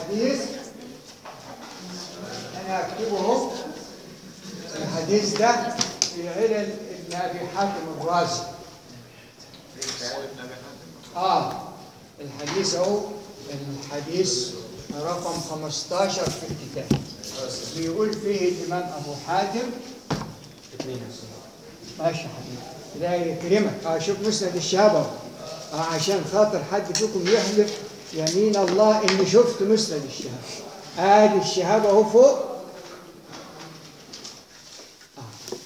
الحديث أنا أكتبه اهو الحديث ده في علل ابن أبي حاتم الرازي آه الحديث أهو الحديث رقم 15 في الكتاب بيقول فيه الإمام أبو حاتم ماشي يا حبيبي لا يكرمك اه شوف مسند الشهاب اهو اه عشان خاطر حد فيكم يحلف يمين الله اني شفت مسند الشهاب ادي الشهاب اهو فوق آه.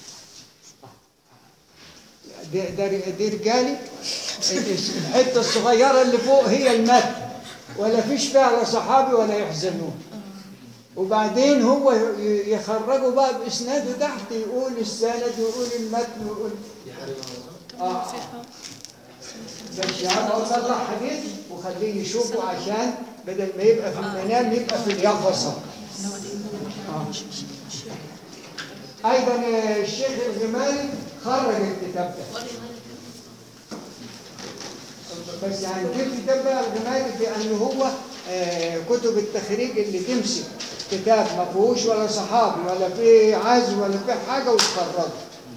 آه. ده ده دي رجالي الحته الصغيره اللي فوق هي المتن ولا فيش فيها لا صحابي ولا يحزنون وبعدين هو ي- يخرجه بقى باسناده تحت يقول السند ويقول المتن ويقول اه ده الشهاب هو طلع حديث وخليه يشوفه عشان بدل ما يبقى في المنام يبقى في اليقظه آه. ايضا الشيخ الغماري خرج الكتاب ده بس يعني في الكتاب بقى الغماري في انه هو آه، كتب التخريج اللي تمسك كتاب ما فيهوش ولا صحابي ولا فيه عزم ولا فيه حاجه وتخرجه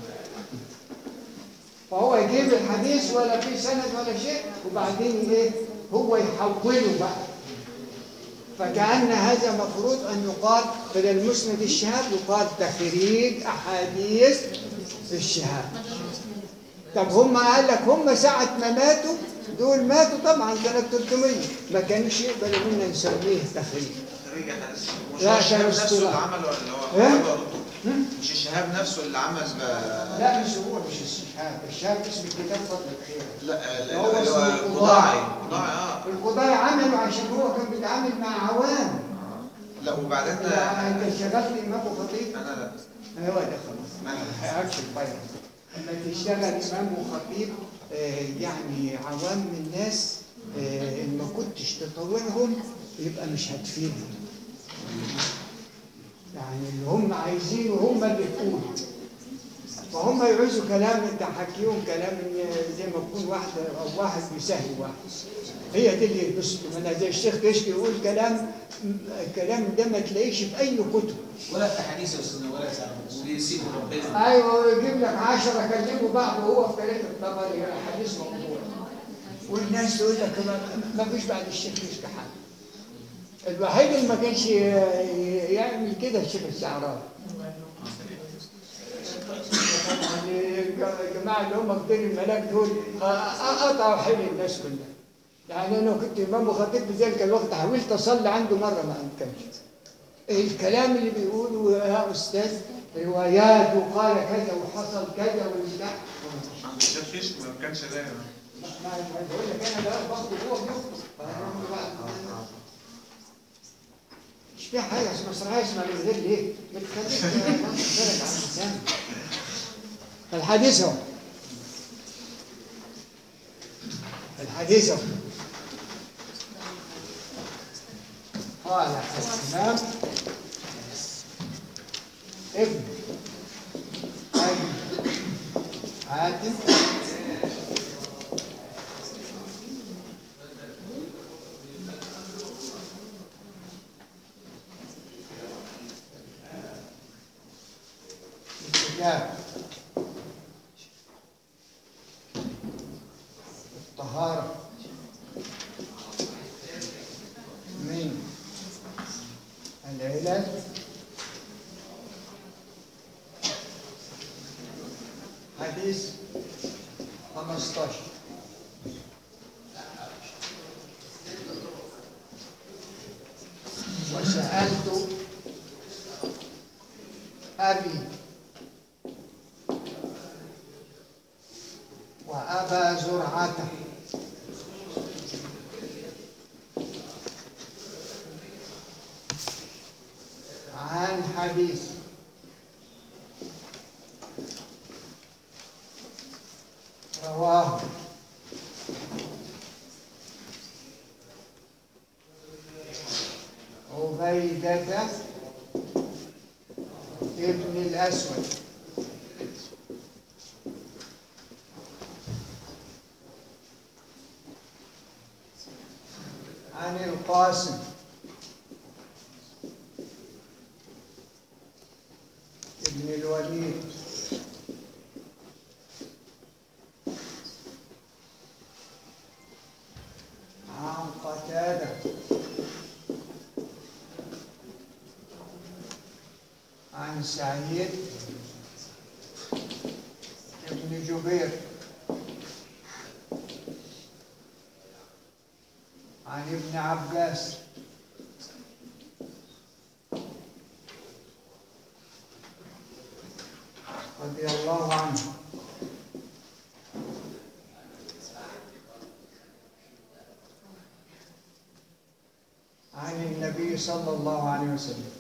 فهو يجيب الحديث ولا فيه سند ولا شيء وبعدين ايه هو يحوله بقى فكأن هذا مفروض أن يقال بدل مسند الشهاب يقال تخريج أحاديث الشهاب طب هم قال لك هم ساعة ما ماتوا دول ماتوا طبعا سنة 300 ما كانوش يقبلوا منا نسميه تخريج خريج حديث مش لا، هو الشهاب كان نفسه اللي اصطلاح. عمل ولا اللي هو إيه؟ عمله هم؟ مش الشهاب نفسه اللي عمل ب- لا مش هو مش الشهاب الشهاب اسم الكتاب فضل الخير لا ال- هو اللي اسمه هو القضاعي. القضاعي القضاعي اه القضاء عملوا عشان هو كان بيتعامل مع عوام لا وبعدين لا، انت شغلت امام وخطيب انا لا ايوه ده خلاص ما حياكش الطيب لما تشتغل امام وخطيب آه، يعني عوام من الناس آه، ان ما كنتش تطوعهم يبقى مش هتفيدهم يعني اللي هم عايزينه هم اللي يقولوا فهم يعوزوا كلام انت حكيهم كلام زي ما تكون واحد او واحد بيسهل واحد هي دي اللي يلبسوا انا زي الشيخ كشك يقول كلام الكلام ده ما تلاقيش في اي كتب ولا في حديث يا استاذ ولا سلام ويسيبوا ربنا ايوه ويجيب لك 10 كلموا بعض وهو في تاريخ الطبري حديث موضوع والناس تقول لك ما- ما فيش بعد الشيخ كشك حاجه الوحيد اللي ما كانش ي- يعمل كده الشيخ الشعراوي يعني الجماعه اللي هم كتير الملاك دول قطعوا حل الناس كلها يعني انا كنت امام وخطيب في ذلك الوقت حاولت اصلي عنده مره ما امكنش الكلام اللي بيقوله يا استاذ روايات وقال كذا وحصل كذا والبتاع عند الشيخ فيش ما كانش زي ما ما ما بقول لك انا بقى باخده هو بيخطب فأنا بقى- مش في حاجه اسمها مسرحيه اسمها من غير ليه؟ بتخليك تاخد بالك عن الانسان الحديث اهو الحديث اهو قال الإمام ابن أبي حاتم الكتاب الطهارة من العلل حديث 15 وسألت أبي وأبا زرعة عن حديث رواه عبيدة ابن الأسود عن القاسم سعيد ابن جبير عن ابن عباس رضي الله عنه عن النبي صلى الله عليه وسلم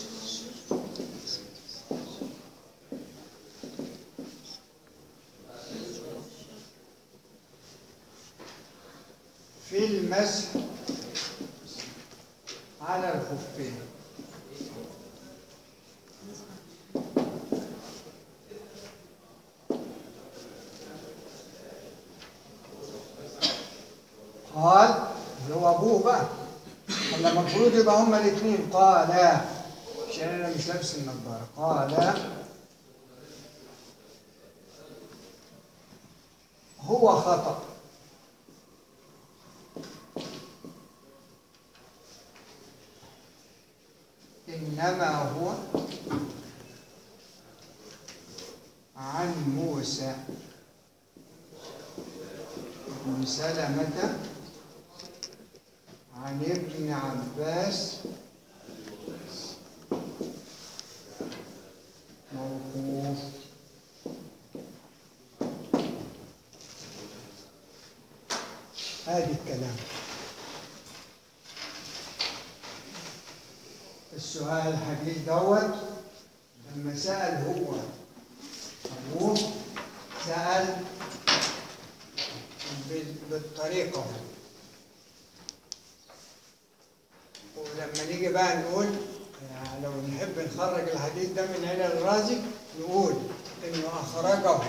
في المسح على الخفين قال اللي هو ابوه بقى ولا المفروض يبقى هما الاثنين قال عشان انا مش لابس النضاره قال هو خطأ إنما هو عن موسى بن سلمة عن ابن عباس موقوف هذه الكلام السؤال الحديث دوت لما سأل هو أبوه سأل بال- بالطريقة ولما نيجي بقى نقول يعني لو نحب نخرج الحديث ده من علل الرازي نقول انه اخرجه آه،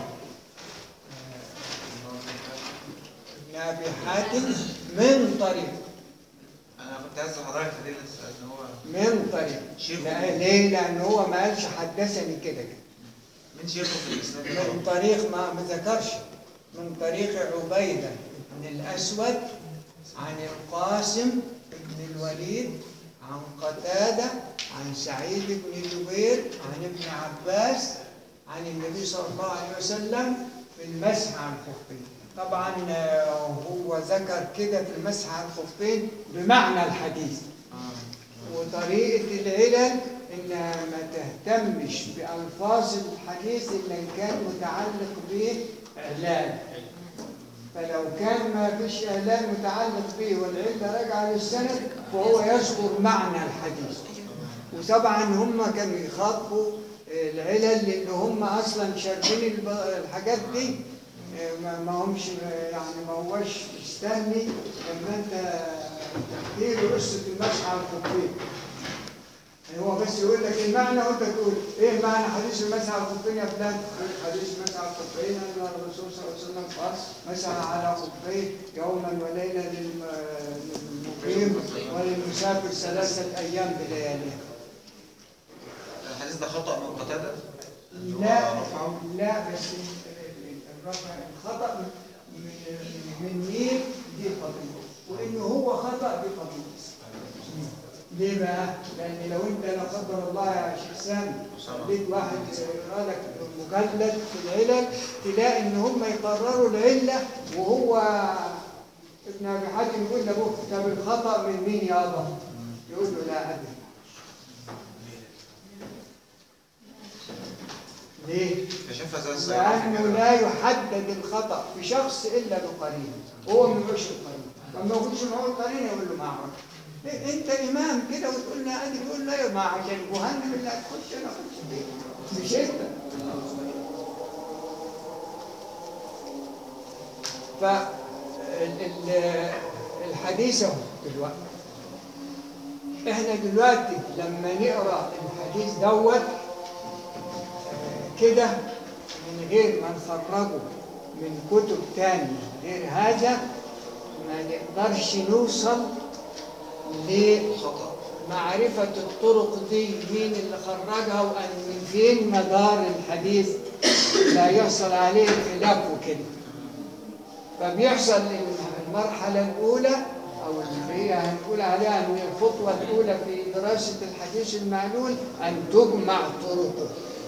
ابن ابي حاتم من طريق انا كنت عايز حضرتك في دي لسه ان هو من طريق شيخ. لا- ليه؟ لأن هو ما قالش حدثني كده كده مين شيخه في الاسلام من طريق ما ما ذكرش من طريق عبيدة بن الأسود عن القاسم بن الوليد عن قتادة عن سعيد بن جبير عن ابن عباس عن النبي صلى الله عليه وسلم في المسح على الخفين طبعا آه، هو ذكر كده في المسح على الخفين بمعنى الحديث وطريقة العلل إنها ما تهتمش بألفاظ الحديث إلا إن كان متعلق به إعلان فلو كان ما فيش إعلان متعلق به والعلة راجعة للسند فهو يذكر معنى الحديث وطبعا هم كانوا يخاطبوا العلل لأن هم أصلا شاربين الب- الحاجات دي ما ما همش يعني ما هوش مستني لما أنت تحكي له قصة المسح على الخفين هو بس يقول لك المعنى وانت تقول ايه معنى حديث المسح على الخفين يا فلان؟ يقول حديث المسح على الخفين ان الرسول صلى الله عليه وسلم قال مسح على خفيه يوما وليله للم- للمقيم وللمسافر ثلاثه ايام بلياليها. الحديث ده خطأ من قتادة اللي هو لا رفعه لا بس الرفع الخطا من من مين دي قضيه وانه هو خطا دي قضيه. ليه بقى؟ لأن لو أنت لا قدر الله يا شيخ سامي لقيت واحد يقرا لك مجلد في العلل تلاقي إن هم يقرروا العلة وهو ابن أبي حاتم يقول لأبوه طب الخطأ من مين يابا؟ يقول له لا أدري. ليه؟ كشفها زي السيارة لأنه لا يحدد الخطأ في شخص إلا بقرينه هو ما يقولش القرينه لما يقولش معه القرينه يقول له ما أعرف إيه انت امام كده وتقول لي ادي تقول لا ما عشان جهنم اللي هتخش انا اخش فيه مش انت فالحديث اهو دلوقتي احنا دلوقتي لما نقرا الحديث دوت كده من غير ما نخرجه من كتب تانية غير هذا ما نقدرش نوصل خطأ لمعرفة الطرق دي مين اللي خرجها وأن من فين مدار الحديث لا يحصل عليه خلاف وكده فبيحصل المرحلة الأولى أو اللي هي هنقول عليها أن هي الخطوة الأولى في دراسة الحديث المعلول أن تجمع طرقه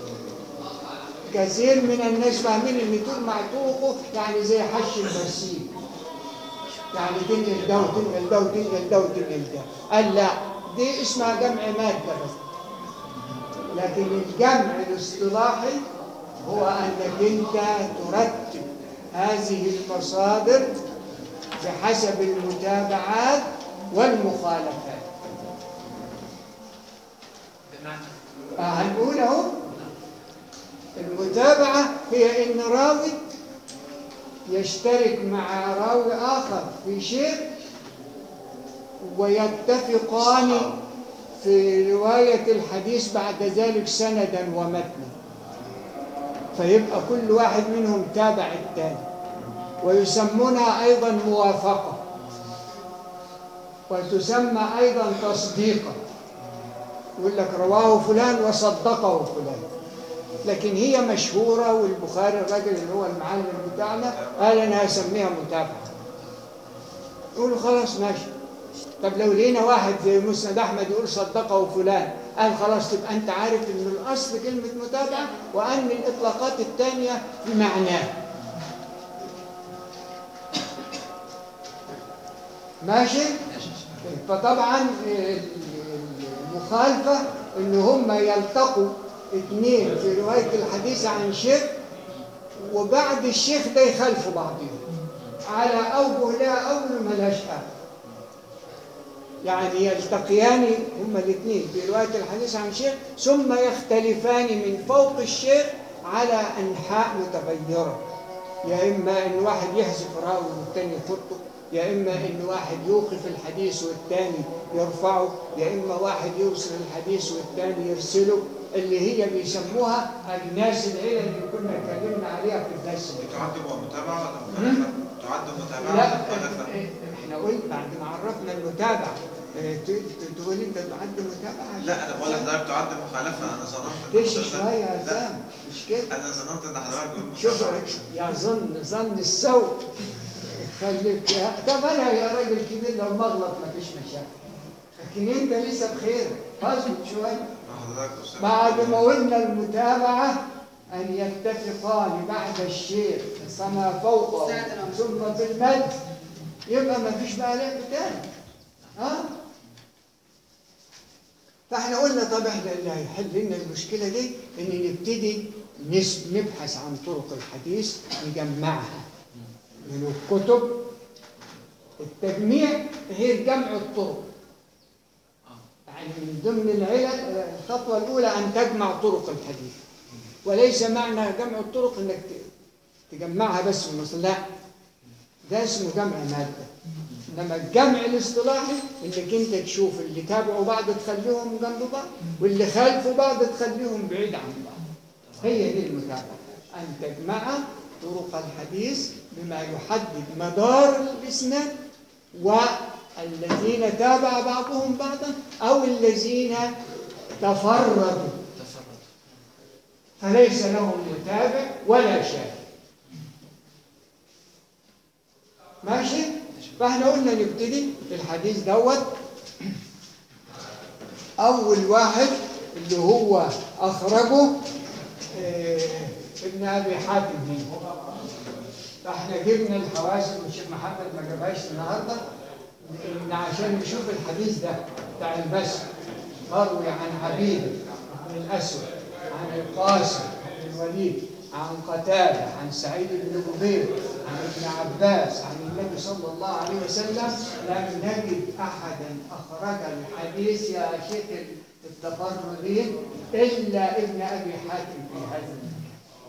كثير من الناس فاهمين ان تجمع طرقه يعني زي حش البرسيم يعني تنقل ده وتنقل ده وتنقل ده وتنقل ده قال لا دي اسمها جمع مادة بس لكن الجمع الاصطلاحي هو انك انت ترتب هذه المصادر بحسب المتابعات والمخالفات بمعنى آه، هنقول اهو المتابعة هي إن راوي يشترك مع راوي آخر في شيء ويتفقان في رواية الحديث بعد ذلك سندا ومتنا فيبقى كل واحد منهم تابع الثاني ويسمونها أيضا موافقة وتسمى أيضا تصديقا يقول لك رواه فلان وصدقه فلان لكن هي مشهورة والبخاري الراجل اللي هو المعلم بتاعنا قال أنا هسميها متابعة يقولوا خلاص ماشي طب لو لقينا واحد في مسند أحمد يقول صدقه فلان قال خلاص تبقى أنت عارف إن الأصل كلمة متابعة وأن الإطلاقات الثانية بمعناه ماشي؟ فطبعا المخالفة ان هم يلتقوا اثنين في رواية الحديث عن شيخ وبعد الشيخ ده يخالفوا بعضهم على أوجه لا أول ملاش آخر يعني يلتقيان هما الاثنين في رواية الحديث عن شيخ ثم يختلفان من فوق الشيخ على أنحاء متغيرة يا إما إن واحد يحذف راوي والتاني يحطه يا إما إن واحد يوقف الحديث والتاني يرفعه يا إما واحد يوصل الحديث والتاني يرسله اللي هي بيسموها أجناس العلل اللي كنا اتكلمنا عليها في الدرس اللي فات. تعد متابعة ولا مخالفة؟ تعد متابعة لا ولا مخالفة؟ احنا قلنا بعد ما عرفنا المتابعة اه، ت- ت- تقول انت تعد متابعة لا انا بقول لحضرتك تعد مخالفة انا ظننت إن تمشي حضرتك- شوية يا لا سام مش كده انا ظننت ان حضرتك بتقول شوف مخالفة. يظن ظن السوء خليك يا طب انا يا راجل كبير لو مغلط مفيش مشاكل لكن انت لسه بخير اصبر شويه مع حضرتك أستاذ. بعد ما قلنا المتابعه ان يتفقان بعد الشيخ فما فوقه ثم بالمد يبقى مفيش بقى لعب تاني ها فاحنا قلنا طب احنا اللي هيحل لنا المشكله دي ان نبتدي نس- نبحث عن طرق الحديث نجمعها من الكتب التجميع غير جمع الطرق يعني من ضمن العلل الخطوه الاولى ان تجمع طرق الحديث وليس معنى جمع الطرق انك ت- تجمعها بس في المصل لا ده اسمه جمع ماده انما الجمع الاصطلاحي انك انت تشوف اللي تابعوا بعض تخليهم جنب بعض واللي خالفوا بعض تخليهم بعيد عن بعض هي دي المتابعه ان تجمع طرق الحديث بما يحدد مدار الاسناد والذين تابع بعضهم بعضا او الذين تفردوا تفرد فليس لهم متابع ولا شاهد ماشي فاحنا قلنا نبتدي الحديث دوت اول واحد اللي هو اخرجه آه، ابن ابي حاتم دي فاحنا جبنا الحواشي والشيخ محمد ما جابهاش النهارده إن عشان نشوف الحديث ده بتاع المسجد مروي عن عبيد بن الاسود عن القاسم بن الوليد عن قتاده عن سعيد بن جبير عن ابن عباس عن النبي صلى الله عليه وسلم لم نجد احدا اخرج الحديث يا شيخ التفردين الا ابن ابي حاتم في هذا المكان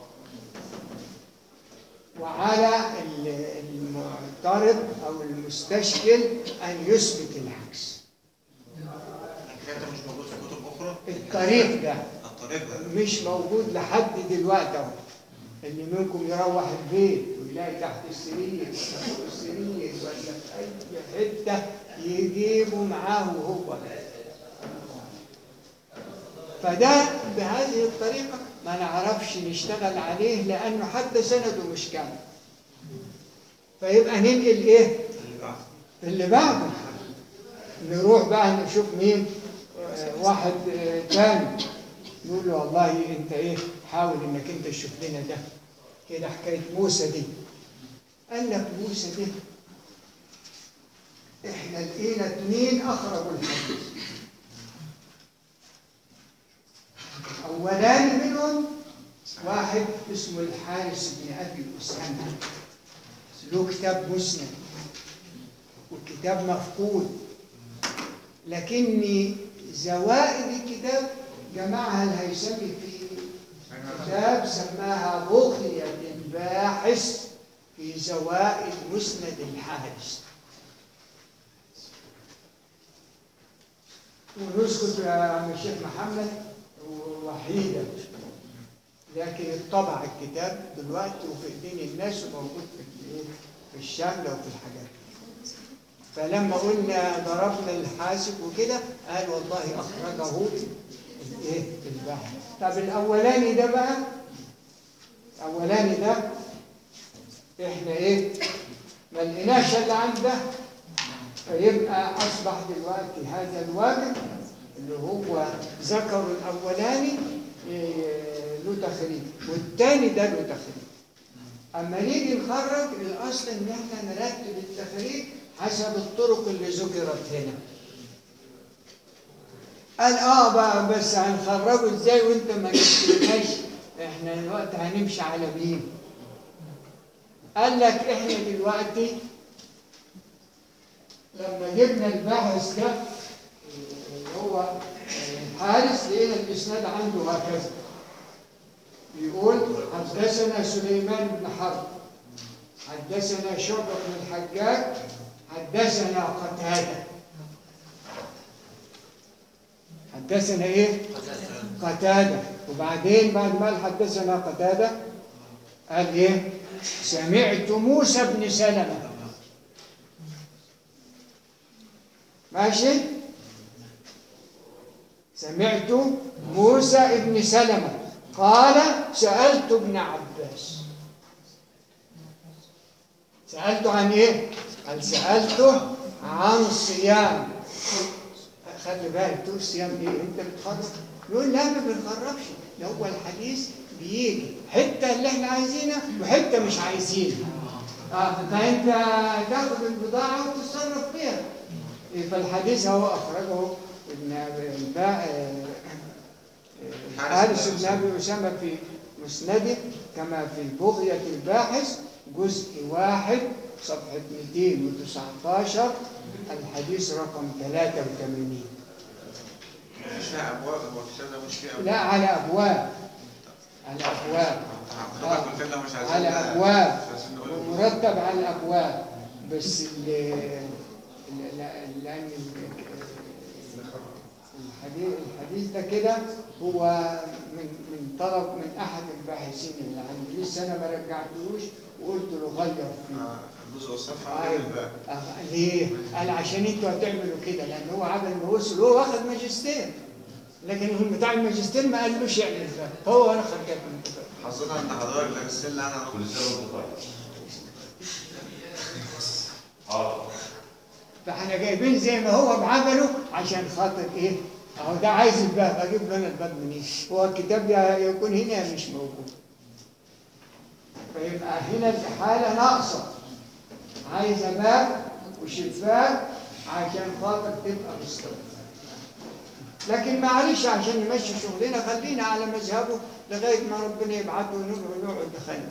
وعلى ال- المعترض او المستشكل ان يثبت العكس الحكاية ده مش موجود في كتب أخرى؟ الطريق ده الطريق ده مش موجود لحد دلوقتي اهو اللي منكم يروح البيت ويلاقي تحت السرير ولا فوق السرير ولا في اي حته يجيبه معاه هو فده بهذه الطريقه ما نعرفش نشتغل عليه لانه حتى سنده مش كامل فيبقى ننقل ايه؟ اللي بعد اللي بعده نروح بقى نشوف مين آه، واحد آه، تاني نقول له والله انت ايه حاول انك انت تشوف لنا ده كده حكايه موسى دي قال لك موسى دي احنا لقينا اتنين اخرجوا الحديث اولاني منهم واحد اسمه الحارس بن ابي اسامه له كتاب مسند والكتاب مفقود لكني زوائد الكتاب جمعها الهيثمي في كتاب سماها بغية الباحث في زوائد مسند الحارس ونسكت يا عم الشيخ محمد وحيدة لكن اتطبع الكتاب دلوقتي وفي ايدين الناس وموجود في ال- في الشاملة وفي الحاجات فلما قلنا ضربنا الحاسب وكده قال والله اخرجه الايه البحر طب الاولاني ده بقى الاولاني ده احنا ايه ما لقيناش اللي عنده فيبقى اصبح دلوقتي هذا الواجب اللي هو ذكر الاولاني إيه، له تخريج والثاني ده له تخريج اما نيجي نخرج الاصل ان احنا نرتب التخريج حسب الطرق اللي ذكرت هنا قال اه بقى بس هنخرجه ازاي وانت ما جبتلناش احنا دلوقتي هنمشي على مين قال لك احنا دلوقتي لما جبنا الباحث ده اللي هو الحارس لقينا الاسناد عنده هكذا بيقول حدثنا سليمان بن حرب حدثنا شعبة بن الحجاج حدثنا قتادة حدثنا ايه؟ قتادة وبعدين بعد ما قال حدثنا قتادة قال ايه؟ سمعت موسى بن سلمة ماشي؟ سمعت موسى بن سلمة قال سألت ابن عباس سألته عن ايه؟ قال سألته عن صيام خلي بالك تقول صيام ايه؟ انت بتخرج؟ يقول لا ما بنخرجش ده هو الحديث بيجي حته اللي احنا عايزينها وحته مش عايزينها. اه فانت تاخد البضاعه وتتصرف فيها. إيه، فالحديث هو اخرجه ابن البا- آه، آه، الحارس بن ابي اسامه في مسنده كما في بغيه الباحث جزء واحد صفحه 219 الحديث رقم 83 مش فيها ابواب هو الكتاب ده مش فيه ابواب لا على ابواب على ابواب حضرتك قلت لنا مش عايزين على ابواب مش عايزين نقول ومرتب على الابواب بس ال ال- ال- لان ال- الحديث الحديث ده كده هو من من طلب من احد الباحثين اللي عندي لسه انا ما رجعتلوش وقلت له غير فيه آه، الجزء والصفحه أيوة. غير الباقي آه، ليه؟ قال عشان انتوا هتعملوا كده لان هو عمل ما وصل هو واخد ماجستير لكن هو بتاع الماجستير ما قالوش يعمل ده هو انا خرجت من كده حظنا ان حضرتك لابس لنا انا كل سنه وانت طيب حاضر فاحنا جايبين زي ما هو بعمله عشان خاطر ايه؟ اهو ده عايز الباب اجيب له انا الباب منين؟ هو الكتاب يا- يكون هنا يا مش موجود. فيبقى هنا الحاله ناقصه. عايزه باب وشباك عشان خاطر تبقى مستوى. لكن معلش عشان نمشي شغلنا خلينا على مذهبه لغايه ما ربنا يبعته ونقعد نقعد نخلي.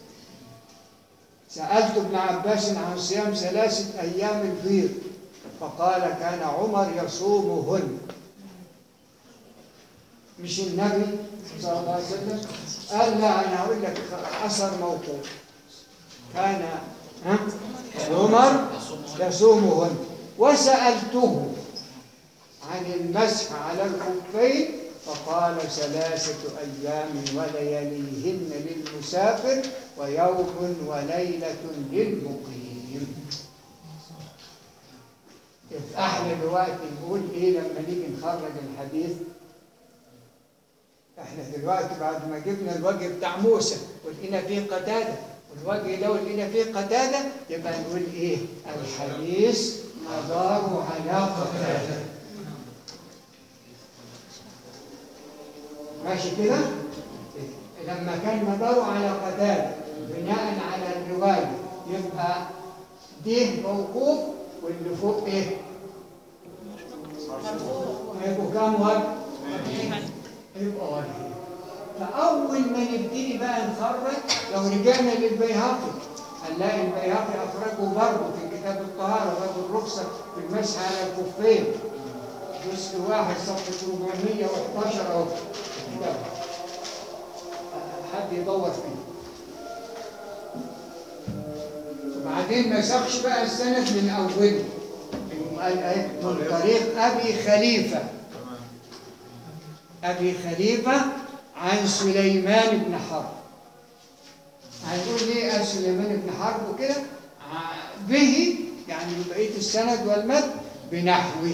سألت ابن عباس عن صيام ثلاثة أيام البيض فقال كان عمر يصومهن مش النبي صلى الله عليه وسلم قال لا أنا أقول لك أثر موقوف كان ها؟ عمر يصومهن وسألته عن المسح على الخفين فقال ثلاثة أيام ولياليهن للمسافر ويوم وليلة للمقيم يبقى احنا دلوقتي نقول ايه لما نيجي نخرج الحديث احنا دلوقتي بعد ما جبنا الوجه بتاع موسى ولقينا فيه قتاده الوجه لو لقينا فيه قتادة يبقى نقول إيه الحديث مداره على قتادة ماشي كده لما كان مداره على قتادة بناء على الرواية يبقى ده موقوف واللي فوق ايه هيبقوا كام وجه يبقى وجه فأول ما نبتدي بقى نخرج لو رجعنا للبيهقي هنلاقي البيهقي أخرجه برضه في كتاب الطهارة باب الرخصة في المسح على الكفين جزء واحد صفحة 411 أهو الكتاب. حد يدور فيه وبعدين ما ساقش بقى السند من أوله قال إيه؟ من طريق أبي خليفة أبي خليفة عن سليمان بن حرب هنقول ليه قال سليمان بن حرب وكده ع- به يعني بقية السند والمد بنحوه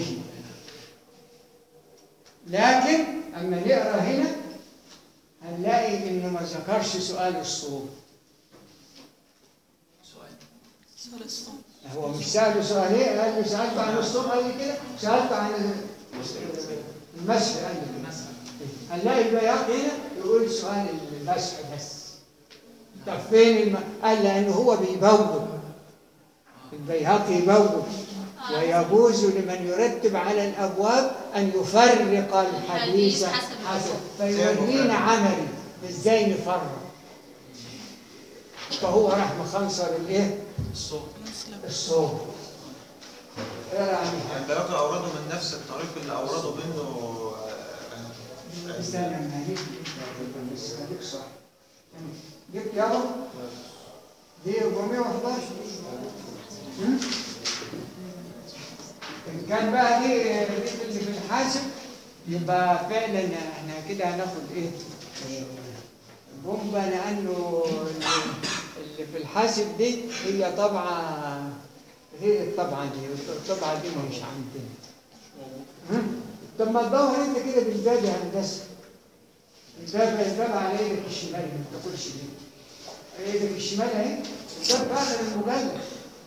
لكن أما نقرأ هنا هنلاقي إنه ما ذكرش سؤال الصوم سؤال الصوم هو مش سأله سؤال ايه؟ قال له سألته عن الصوم قال لي كده سألته عن المسح قال لي كده. هنلاقي البياض هنا يقول سؤال المسح بس طب فين الم... قال لأنه هو بيبوب البيهقي يبوب ويجوز لمن يرتب على الأبواب أن يفرق الحديث حسب حسب فيورينا عملي إزاي نفرق فهو راح مخنصر الايه؟ الصوت مسلم الصوم يعني يعني البياقي أورده من نفس الطريق اللي أورده منه آه، استنى ما هيك بس خليك صح جبت يابا دي 411 هم؟ ان كان بقى دي دي اللي في الحاسب يبقى فعلا احنا كده هناخد ايه بومبا لانه اللي في الحاسب دي هي طبعا غير الطبعه دي الطبعه دي مش عندنا هم؟ طب ما تدور انت كده بالباب يا هندسه الباب الباب على ايدك الشمال ما تاكلش ليه ايدك الشمال اهي الباب في اخر المجلد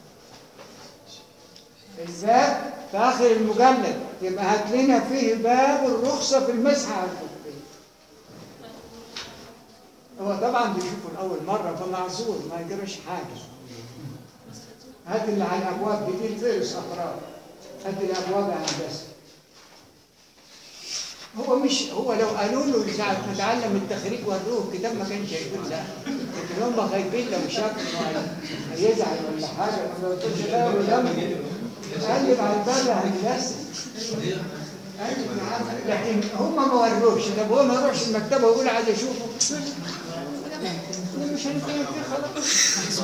الباب في اخر المجلد يبقى هات لنا فيه باب الرخصه في المسح على الكفين هو طبعا بيشوفه لاول مره فمعذور ما يجراش حاجه هات اللي على الابواب دي دي الفرس اطراف هات الابواب يا هندسه هو مش هو لو قالوا له ساعة ما اتعلم التخريج وروه الكتاب ما كانش هيقول لا لكن هم خايفين لو شاف انه هي- هيزعل ولا حاجه لو قلت له لا ولا قلب على الباب يا هندسه قلب يا عم. لكن هم ما وروش طب هو ما يروحش المكتبه ويقول عايز اشوفه مش هنتكلم فيه خلاص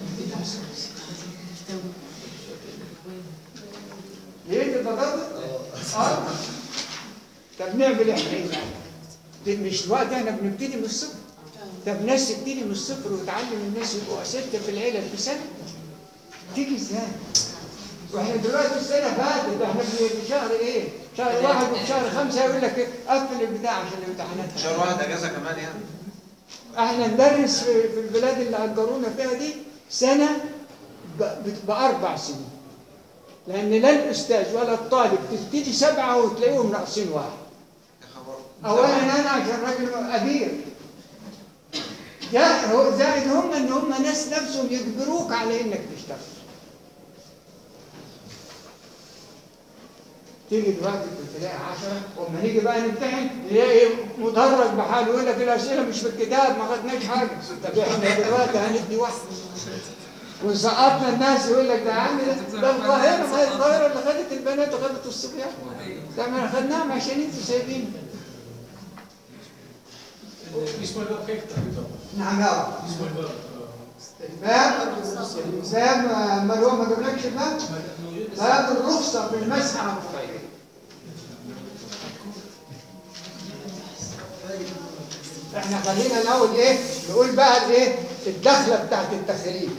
ليه انت ضربت؟ اه طب نعمل احنا ايه بقى؟ ده مش الوقت احنا بنبتدي من الصفر طب ناس تبتدي من الصفر وتعلم الناس يبقوا ستة في العيلة في سنة تيجي ازاي؟ واحنا دلوقتي السنة فاتت احنا في في شهر ايه؟ شهر واحد وفي شهر خمسة يقول لك إيه؟ قفل البتاع عشان الامتحانات شهر واحد أجازة كمان يعني احنا ندرس في في البلاد اللي اجرونا فيها دي سنه ب- ب- باربع سنين لان لا الاستاذ ولا الطالب تبتدي سبعه وتلاقيهم ناقصين واحد يا خبر اولا انا عشان راجل ابير ده هو زائد هم ان هم ناس نفسهم يجبروك على انك تشتغل تيجي دلوقتي تلاقي 10 واما نيجي بقى نمتحن نلاقي مدرج بحاله يقول لك الاسئله مش في الكتاب ما خدناش حاجه طب احنا دلوقتي هندي واحد وسقطنا الناس يقول لك ده يا عم ده ده القاهره ما هي القاهره اللي خدت البنات وخدت الصبيان ده ما خدناهم عشان انتوا سايبين اسمه الباب كيف تعرفه؟ نعم يا اسمه الباب الباب الباب ما هو ما جابلكش الباب موجود بس باب الرخصه في المسح على الكفين احنا خلينا الاول ايه نقول بقى الايه الدخله بتاعت التخريج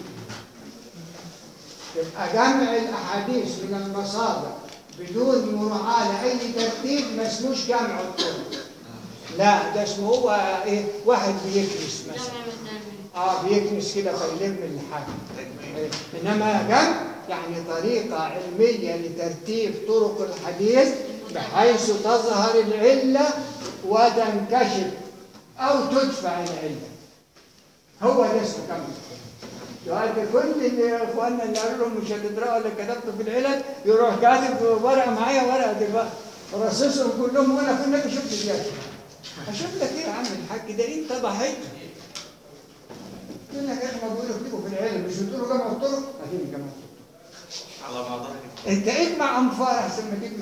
يبقى جمع الاحاديث من المصادر بدون مراعاه لاي ترتيب ما اسموش جمع الطرق لا ده اسمه هو ايه واحد بيكنس مثلا جمع مدامن اه بيكنس كده فيلم الحاجة تجميل انما جمع يعني طريقة علمية لترتيب طرق الحديث بحيث تظهر العلة وتنكشف او تدفع العلة هو ده اسمه كم دلوقتي كل اللي اخواننا اللي قالوا لهم مش هتقرأوا اللي كتبته في العلل يروح كاتب ورقه معايا ورقه دلوقتي رصصهم كلهم وانا في النبي شفت دي اشوف لك ايه يا عم الحاج ده انت ضحيه يقول لك يا اخي ما بيقولوا اكتبوا في العلم مش بتقولوا جمع الطرق اديني جمع الطرق على بعضها كده انت اجمع انفار احسن ما تجمع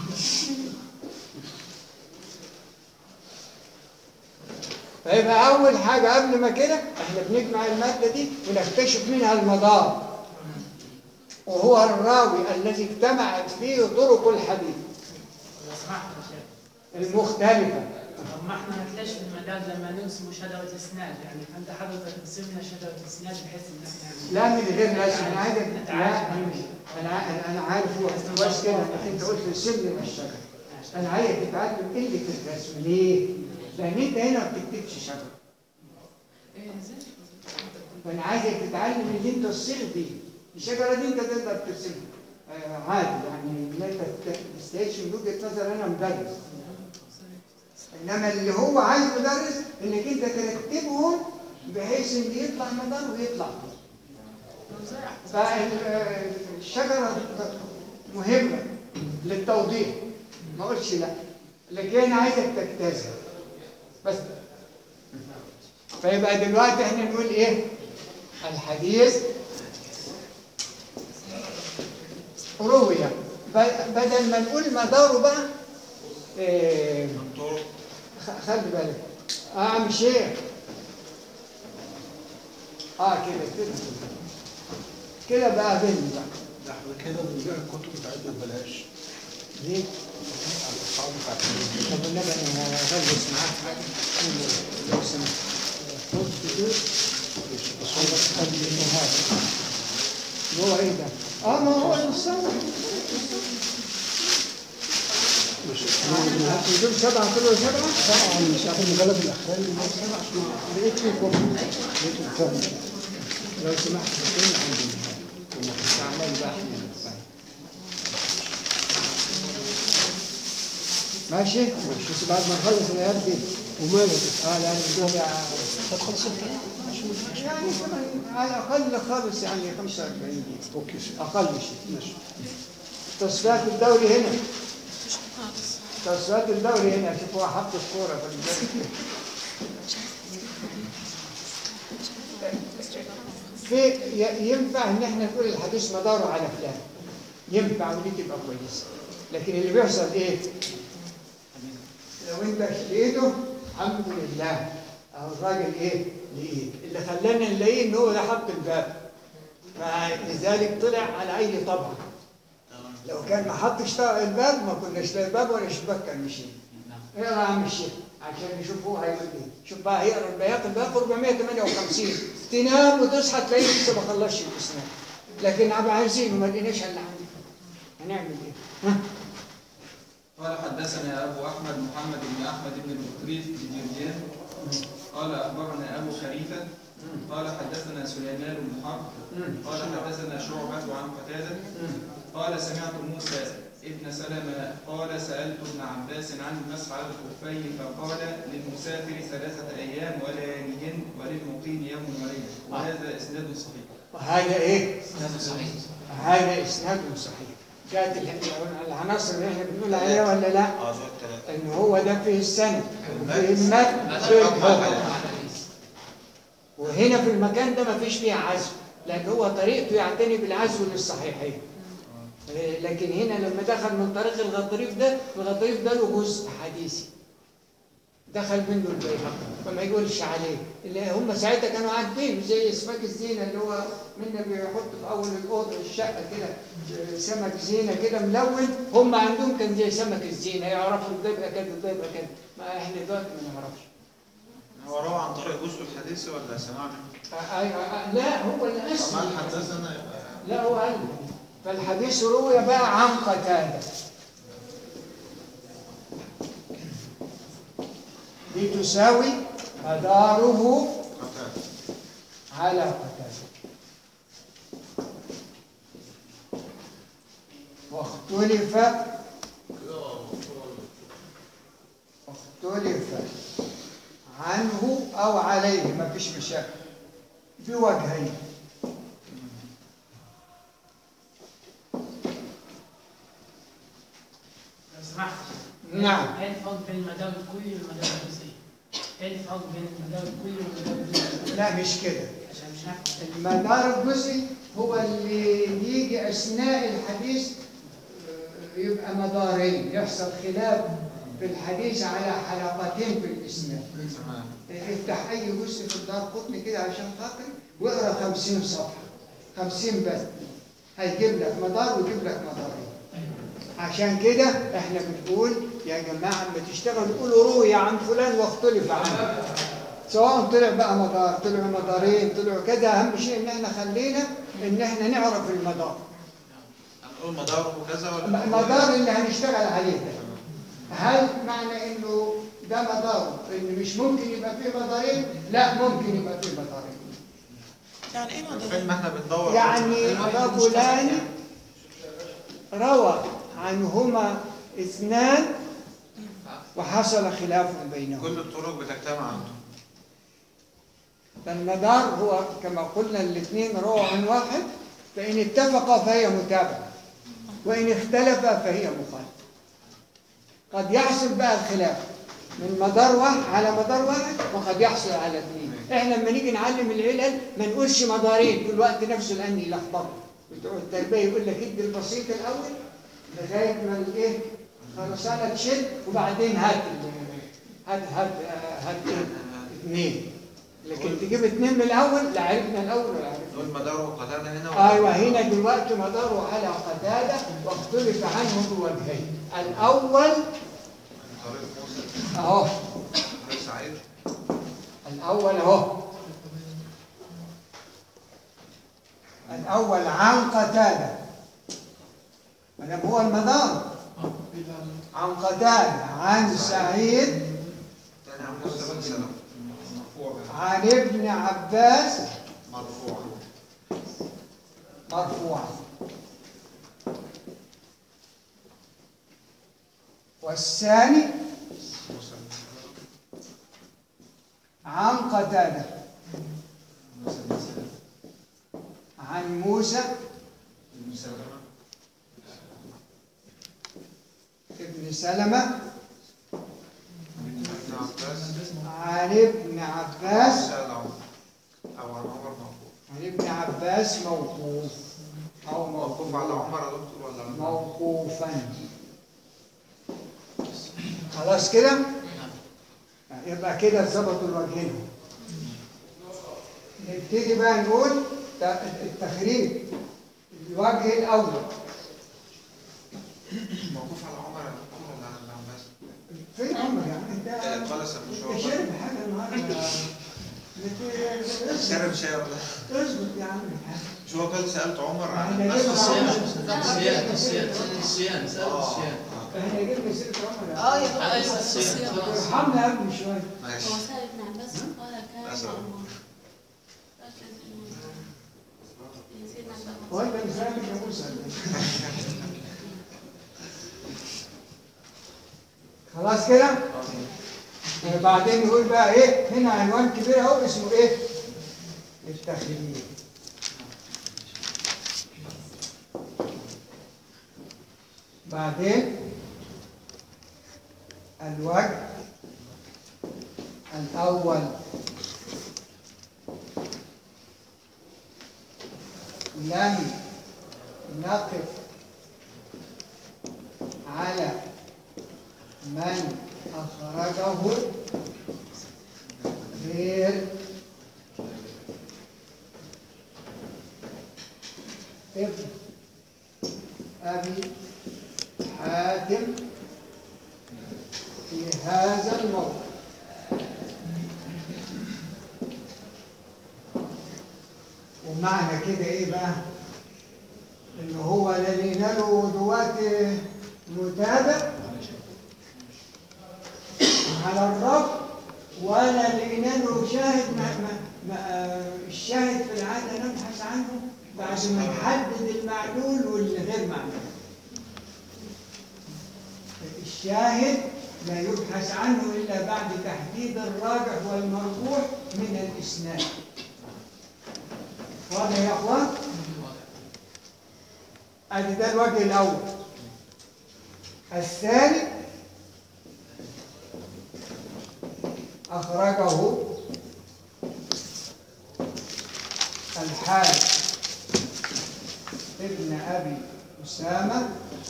فيبقى اول حاجه قبل ما كده احنا بنجمع الماده دي ونكتشف منها المدار وهو الراوي الذي اجتمعت فيه طرق الحديث لو سمحت يا شيخ المختلفه طب ما احنا نتلاش في المداد لما نقسم شهاده واسناد يعني فانت حضرتك تقسمنا شهاده واسناد بحيث ان احنا لا من غير لازم انا عايزك لا نتعايش انا انا انا عارف هو كويس كده انك انت قلت سلم الشجر انا عايزك تتعلم قله الرسم ليه؟ لان انت هنا ما بتكتبش شجر فانا عايزك تتعلم اللي انت تصيغ بيه الشجره دي انت تقدر ترسمها آه، عادي يعني لا تست- تستهينش من وجهه نظر انا مدرس انما اللي هو عايز مدرس انك انت ترتبهم بحيث ان يطلع مدار ويطلع فالشجره مهمه للتوضيح ما اقولش لا لكن انا عايزك تجتازها بس فيبقى دلوقتي احنا نقول ايه الحديث روي ب- بدل ما نقول مداره بقى إيه طرق خ- خلي بالك اه عم شيخ اه كده كده كده بقى بيني بقى ده احنا كده بنبيع الكتب بتاعتنا ببلاش ليه؟ طب والنبي انا هغلس معاك حاجه لو سمحت خد فلوس قد هذا هو ايه ده؟ اه ما هو المصور مش دول سبعة كيلو سبعة؟ طبعا مش عارف المجلد الاخراني لقيت فيكم لقيت الكم لو سمحت فين عندي تعمل بقى احنا ماشي بس بعد ما نخلص الايات دي وماله اه لان الدنيا هتخلص انت يعني كمان على الاقل خالص يعني 45 دقيقه اوكي شيء اقل شيء ماشي تصفيات الدوري هنا مش خالص تصفيات الدوري هنا شوفوا هو حط الكوره في الجنة. في ي- ينفع ان احنا نقول الحديث مداره على فلان ينفع ودي تبقى كويسه لكن اللي بيحصل ايه؟ لو انت لقيته الحمد لله اهو الراجل ايه؟ لقيت اللي خلانا نلاقيه ان هو ده حط الباب فلذلك طلع على اي طبعه لو كان ما حطش طبق الباب ما كناش لا الباب ولا الشباك كان مشي اقرا يا عم الشيخ عشان نشوف هو هيقول ايه شوف بقى هيقرا البياق البياق 458 تنام وتصحى تلاقيه لسه ما خلصش الاسنان لكن عم عايزين وما لقيناش الا عندي هنعمل ايه؟ ها؟ قال حدثنا أبو أحمد محمد بن أحمد بن المقريف بجرجان قال أخبرنا أبو خليفة قال حدثنا سليمان بن حرب قال حدثنا شعبة عن قتادة قال سمعت موسى ابن سلمة قال سألت ابن عباس عن المسح على الخفين فقال للمسافر ثلاثة أيام ولياليهن وللمقيم يوم وليلة وهذا إسناد صحيح وهذا ايه؟ إسناد صحيح هذا اسناد صحيح كانت ال- العناصر اللي احنا بنقول عليها ولا لا؟ اه دول ثلاثة ان هو ده فيه السند وفيه المتن فيه الحكم وهنا في المكان ده ما فيش فيه عزو لان هو طريقته يعتني بالعزو للصحيحين إيه، لكن هنا لما دخل من طريق الغطريف ده الغطريف ده له جزء حديثي دخل منه البيهقي فما يقولش عليه اللي هم ساعتها كانوا عارفين زي سمك الزينه اللي هو منا بيحط في اول الاوضه الشقه كده آه، سمك زينه كده ملون هم عندهم كان زي سمك الزينه يعرفوا ده يبقى كده ده يبقى كده ما احنا دلوقتي ما نعرفش هو روى عن طريق جزء الحديث ولا سمعنا؟ آه، آه، آه، لا هو اللي طبعا اسمه حدثنا يبقى لا هو قال فالحديث روي بقى عن قتادة دي تساوي مداره قتادة على قتادة واختلف اختلف عنه أو عليه ما فيش مشاكل بوجهين لو سمحت نعم. ايه الفرق بين المدار الكلي والمدار الجزئي؟ ايه الفرق بين المدار الكلي والمدار الجزئي؟ لا مش كده عشان مش نفهم المدار الجزئي هو اللي يجي أثناء الحديث آه، يبقى مدارين يحصل خلاف في الحديث على حلقتين في الإسناد تمام افتح أي جزء في الدار قطني كده عشان خاطري واقرا 50 صفحة 50 بس هيجيب لك مدار ويجيب لك مدارين عشان كده احنا بنقول يا جماعة لما تشتغلوا قولوا روي عن فلان واختلف عنه سواء طلع بقى مدار طلعوا مدارين طلعوا كده اهم شيء ان احنا خلينا ان احنا نعرف المدار هنقول مداره كذا ولا المدار اللي هنشتغل عليه ده هل معنى انه ده مدار ان مش ممكن يبقى فيه مدارين لا ممكن يبقى فيه مدارين يعني ايه فين مدار؟ ما احنا بندور يعني رجلان روى عنهما اثنان وحصل خلاف بينهما كل الطرق بتجتمع عنده فالمدار هو كما قلنا الاثنين رووا عن واحد فإن اتفقا فهي متابعة وإن اختلفا فهي مخالفة قد يحصل بقى الخلاف من مدار واحد على مدار واحد وقد يحصل على اثنين احنا لما نيجي نعلم العلل ما نقولش مدارين في الوقت نفسه لأن يلخبطوا بتوع التربية يقول لك ادي البسيط الأول لغاية ما الايه خرسانة تشد وبعدين هات ال- هات هات هات ايه اثنين لكن تجيب اثنين من الاول لا عرفنا الاول ولا عرفنا نقول مداره قتادة هنا ولا ايوه هنا دلوقتي مداره على قتاده واختلف عنه بوجهين الاول طريق موسى اهو طريق سعيد الاول اهو الاول عن قتاده ما دام هو المدار عن قتاده عن سعيد تاني عن موسى بن سلمة مرفوع عن ابن عباس مرفوع مرفوعا والثاني موسى عن قتادة موسى بن سلمة عن موسى بن سلمة ابن سلمة ابن عباس عن ابن عباس سأل عمر أو عن عمر موقوف عن ابن عباس موقوف أو موقوف على موقوف عمر يا دكتور ولا على- موقوفا خلاص كده يبقى كده ظبطوا الوجهين نبتدي بقى نقول ت- التخريج الوجه الأول موقوف على عمر يا دكتور ولا على ابن عباس؟ فين عمر يعني آه، انت قال سبن انت شعبة شارب حاجه النهارده بت- شرب شاي ولا اظبط يا عم الحاج شو هو قال سألت عمر عن احنا الناس جبنا الصيام عمر الصيام الصيام الصيام سأل الصيام احنا جبنا سيره عمر اه يا ايوه دكتور الصيام ارحمنا يا ابني شويه ماشي هو سأل ابن عباس قال كان أسأل. عمر سيدنا عباس هو انت مش فاهم يا موسى خلاص كده بعدين نقول بقى ايه هنا عنوان كبير اهو اسمه ايه التخليل بعدين الوجه الأول لم نقف على من أخرجه غير ابن أبي حاتم في هذا الموقف ومعنى كده ايه بقى ان هو لا لينا له دوات متابع على الرب ولا لقينا له شاهد ما, ما, ما- الشاهد في العادة نبحث عنه بعد ما نحدد المعلول والغير معلول الشاهد لا يبحث عنه إلا بعد تحديد الراجح والمرجوح من الإسناد واضح يا أخوان؟ أدي ده الوجه الأول الثاني أخرجه الحارث ابن أبي أسامة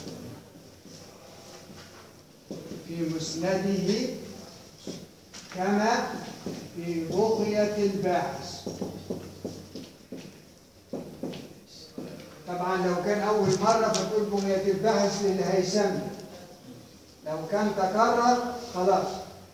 في مسنده كما في بغية الباحث طبعا لو كان أول مرة فتقول بغية الباحث للهيثمي لو كان تكرر خلاص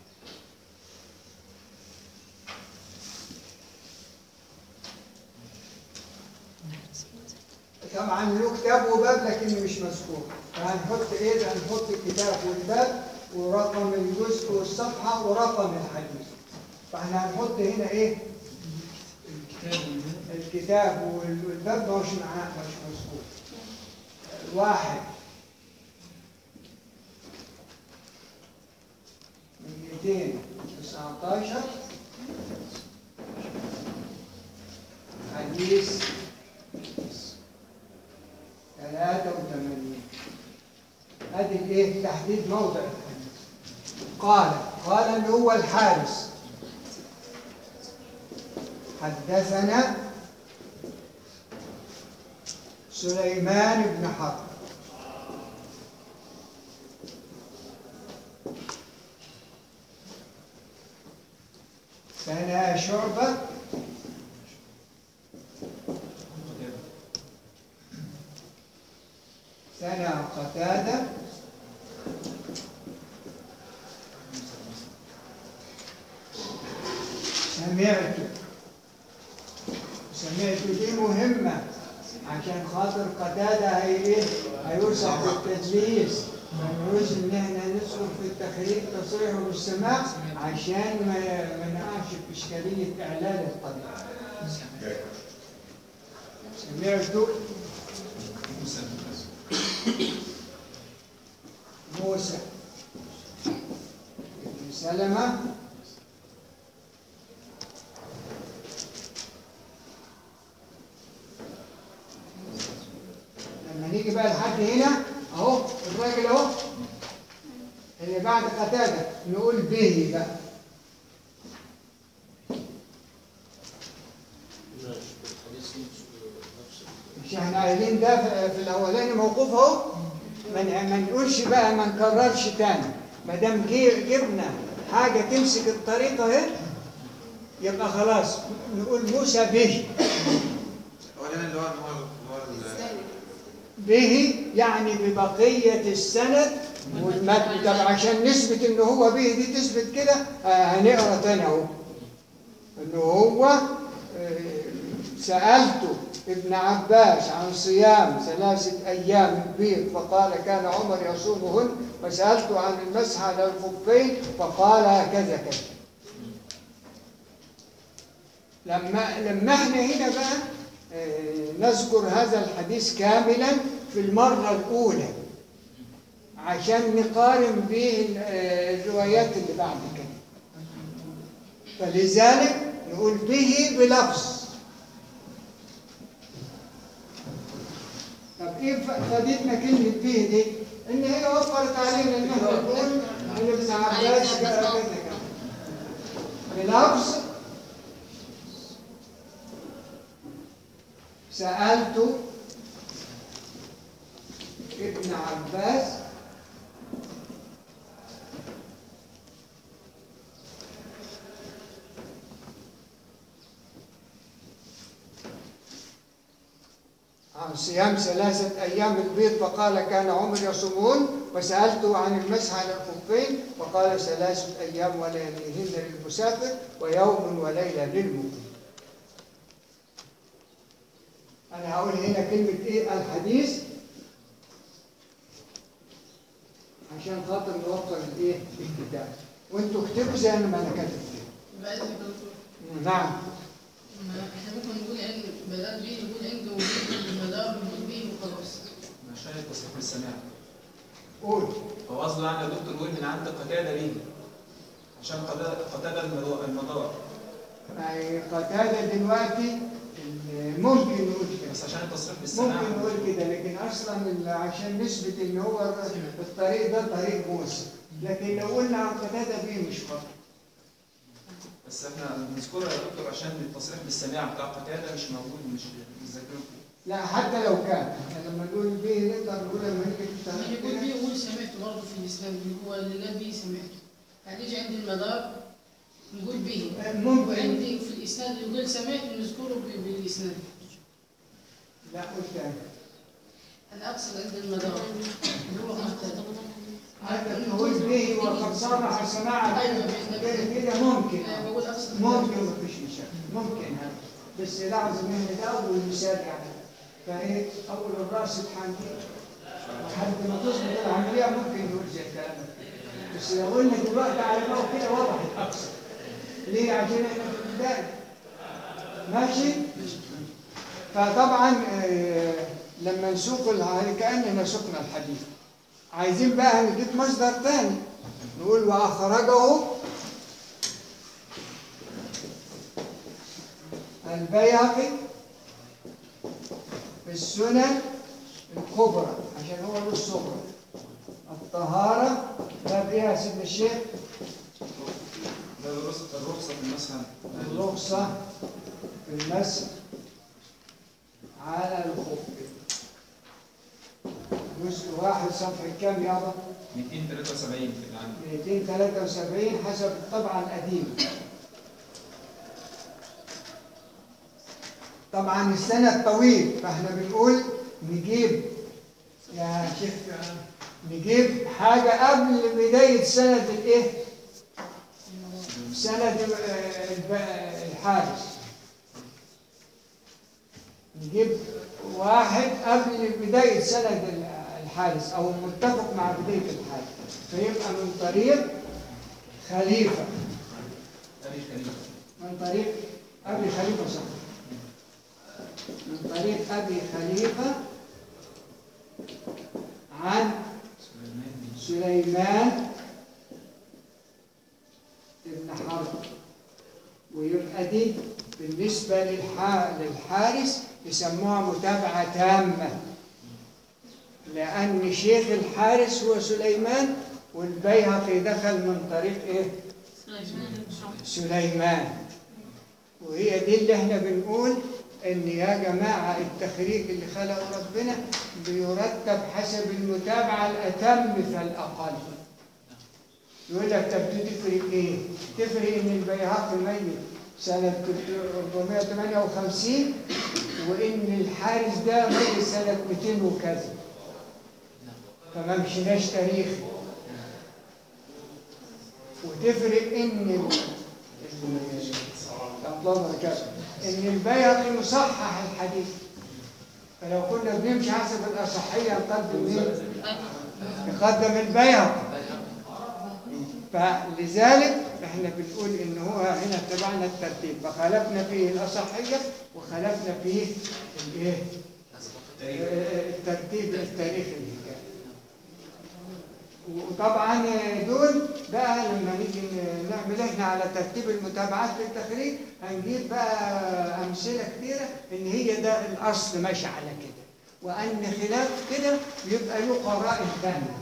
طبعا له كتاب وباب لكن مش مذكور فهنحط ايه ده هنحط الكتاب والباب ورقم الجزء والصفحة ورقم الحديث فاحنا هنحط هنا ايه الكتاب والباب مش معاه مش مذكور واحد من 219 حديث 83 ادي الايه تحديد موضع الحديث قال قال اللي هو الحارس حدثنا سليمان بن حرب ثنا شعبة ثنا قتادة سمعت سمعت دي مهمة عشان خاطر قتادة هي ايه هيوصف بالتدليس فنعوز ان احنا ندخل في التخريج تصريح والسماع عشان ما ما نقعش في اشكالية اعلان الطريق سمعت موسى بن سلمة لما نيجي بقى لحد هنا اهو الراجل اهو اللي بعد قتادة نقول به بقى مش احنا قايلين ده في- في الاولاني موقوف اهو ما ن- ما نقولش بقى ما نكررش تاني ما دام جي- جبنا حاجه تمسك الطريقه اهي يبقى خلاص نقول موسى به الاولاني اللي هو اللي هو اللي هو ال- به يعني ببقيه السند والمتن طب عشان نثبت ان هو به دي تثبت كده آه، هنقرا تاني اهو ان هو آه، سالته ابن عباس عن صيام ثلاثه ايام البيض فقال كان عمر يصومهن وسالته عن المسح على الخفين فقال هكذا كذا لما لما احنا هنا بقى آه، نذكر هذا الحديث كاملا في المره الاولى عشان نقارن به آه، الروايات اللي بعد كده فلذلك نقول به بلفظ طب ايه ف- فادتنا كلمه به دي؟ ان هي وفرت علينا ان احنا نقول ان ابن عباس كذا كذا كذا بلفظ سألت ابن عباس عن صيام ثلاثة أيام البيض فقال كان عمر يصومون وسألته عن المسح على الخفين فقال ثلاثة أيام ولياليهن للمسافر ويوم وليلة للمقيم أنا هقول هنا كلمة إيه الحديث عشان خاطر نوفر الإيه الكتاب وأنتوا اكتبوا زي ما أنا كاتب كده. نعم بدل بيه يقول عنده وجود المدار يقول بيه وخلاص عشان التصريح بالسماع قول هو قصده يعني يا دكتور يقول من عند قتادة ليه؟ عشان قتادة قتادة المدار- المدار ما هي قتادة دلوقتي ممكن نقول كده بس عشان التصريح بالسماع ممكن نقول كده لكن اصلا ال- عشان نثبت ان هو الطريق ده طريق موسى لكن لو قلنا عن قتادة بيه مش خطأ بس احنا بنذكرها يا دكتور عشان التصريح بالسماع بتاع قتادة مش موجود مش مش ذاكرينه فيه. لا حتى لو كان احنا لما نقول بيه نقدر نقول لما نيجي يقول بيه يقول سمعته برضه في الإسلام هو اللي قال بيه سمعته يعني يجي عند المدار نقول به ممكن وعندي في الإسناد يقول سمعت نذكره ب- بالإسناد لا قول تاني أنا أقصد عند المدار اللي هو قتادة حتى تقول به وقد صرح سماع أيوة كده بإذن كده ممكن الله بقول أقصد ممكن مفيش مشاكل ممكن هذا بس لازم ان ده اول مثال يعني فايه اول الراس الحنكي لحد ما تظبط العمليه ممكن نقول زي كلامك بس لو قلنا دلوقتي على ما هو كده وضحت اكثر ليه عشان احنا في البدايه ماشي فطبعا آه، لما نسوق الع- كاننا سقنا الحديث عايزين بقى نجيب مصدر ثاني نقول واخرجه البيهقي في السنن الكبرى عشان هو له الصغرى الطهارة ما فيها سيد الشيخ ده الرخصة الرخصة في المسح الرخصة في المسح على الخف جزء واحد صفحة كام يابا؟ 273 في العام 273 حسب الطبعة القديمة طبعا السنة طويل فاحنا بنقول نجيب يا شيخ نجيب حاجة قبل بداية سنة الايه؟ سنة آه، الب- الحادث نجيب واحد قبل بداية سنة الحادث أو متفق مع بداية الحادث فيبقى من طريق خليفة تاريخ خليفة من طريق أبي خليفة صح من طريق أبي خليفة عن سليمان ابن حرب ويبقى دي بالنسبة للح- للحارس يسموها متابعة تامة لأن شيخ الحارس هو سليمان والبيهقي دخل من طريق إيه؟ سليمان وهي دي اللي احنا بنقول ان يا جماعة التخريج اللي خلقه ربنا بيرتب حسب المتابعة الأتم فالأقل يقول لك طب دي تفرق ايه؟ تفرق ان البيهقي ميت سنة 458 وان الحارس ده ميت سنة 200 وكذا فما مشيناش تاريخي وتفرق ان ال- ال- الله بركاته ان البيهقي مصحح الحديث فلو كنا بنمشي حسب الاصحيه نقدم مين؟ نقدم البيهقي فلذلك احنا بنقول ان هو هنا اتبعنا الترتيب فخالفنا فيه الاصحيه وخالفنا فيه الايه؟ آه، الترتيب التاريخي الحكايه وطبعا دول بقى لما نيجي نعمل احنا على ترتيب المتابعات في التخريج هنجيب بقى امثله كثيره ان هي ده الاصل ماشي على كده وان خلاف كده يبقى له قرائن ثانيه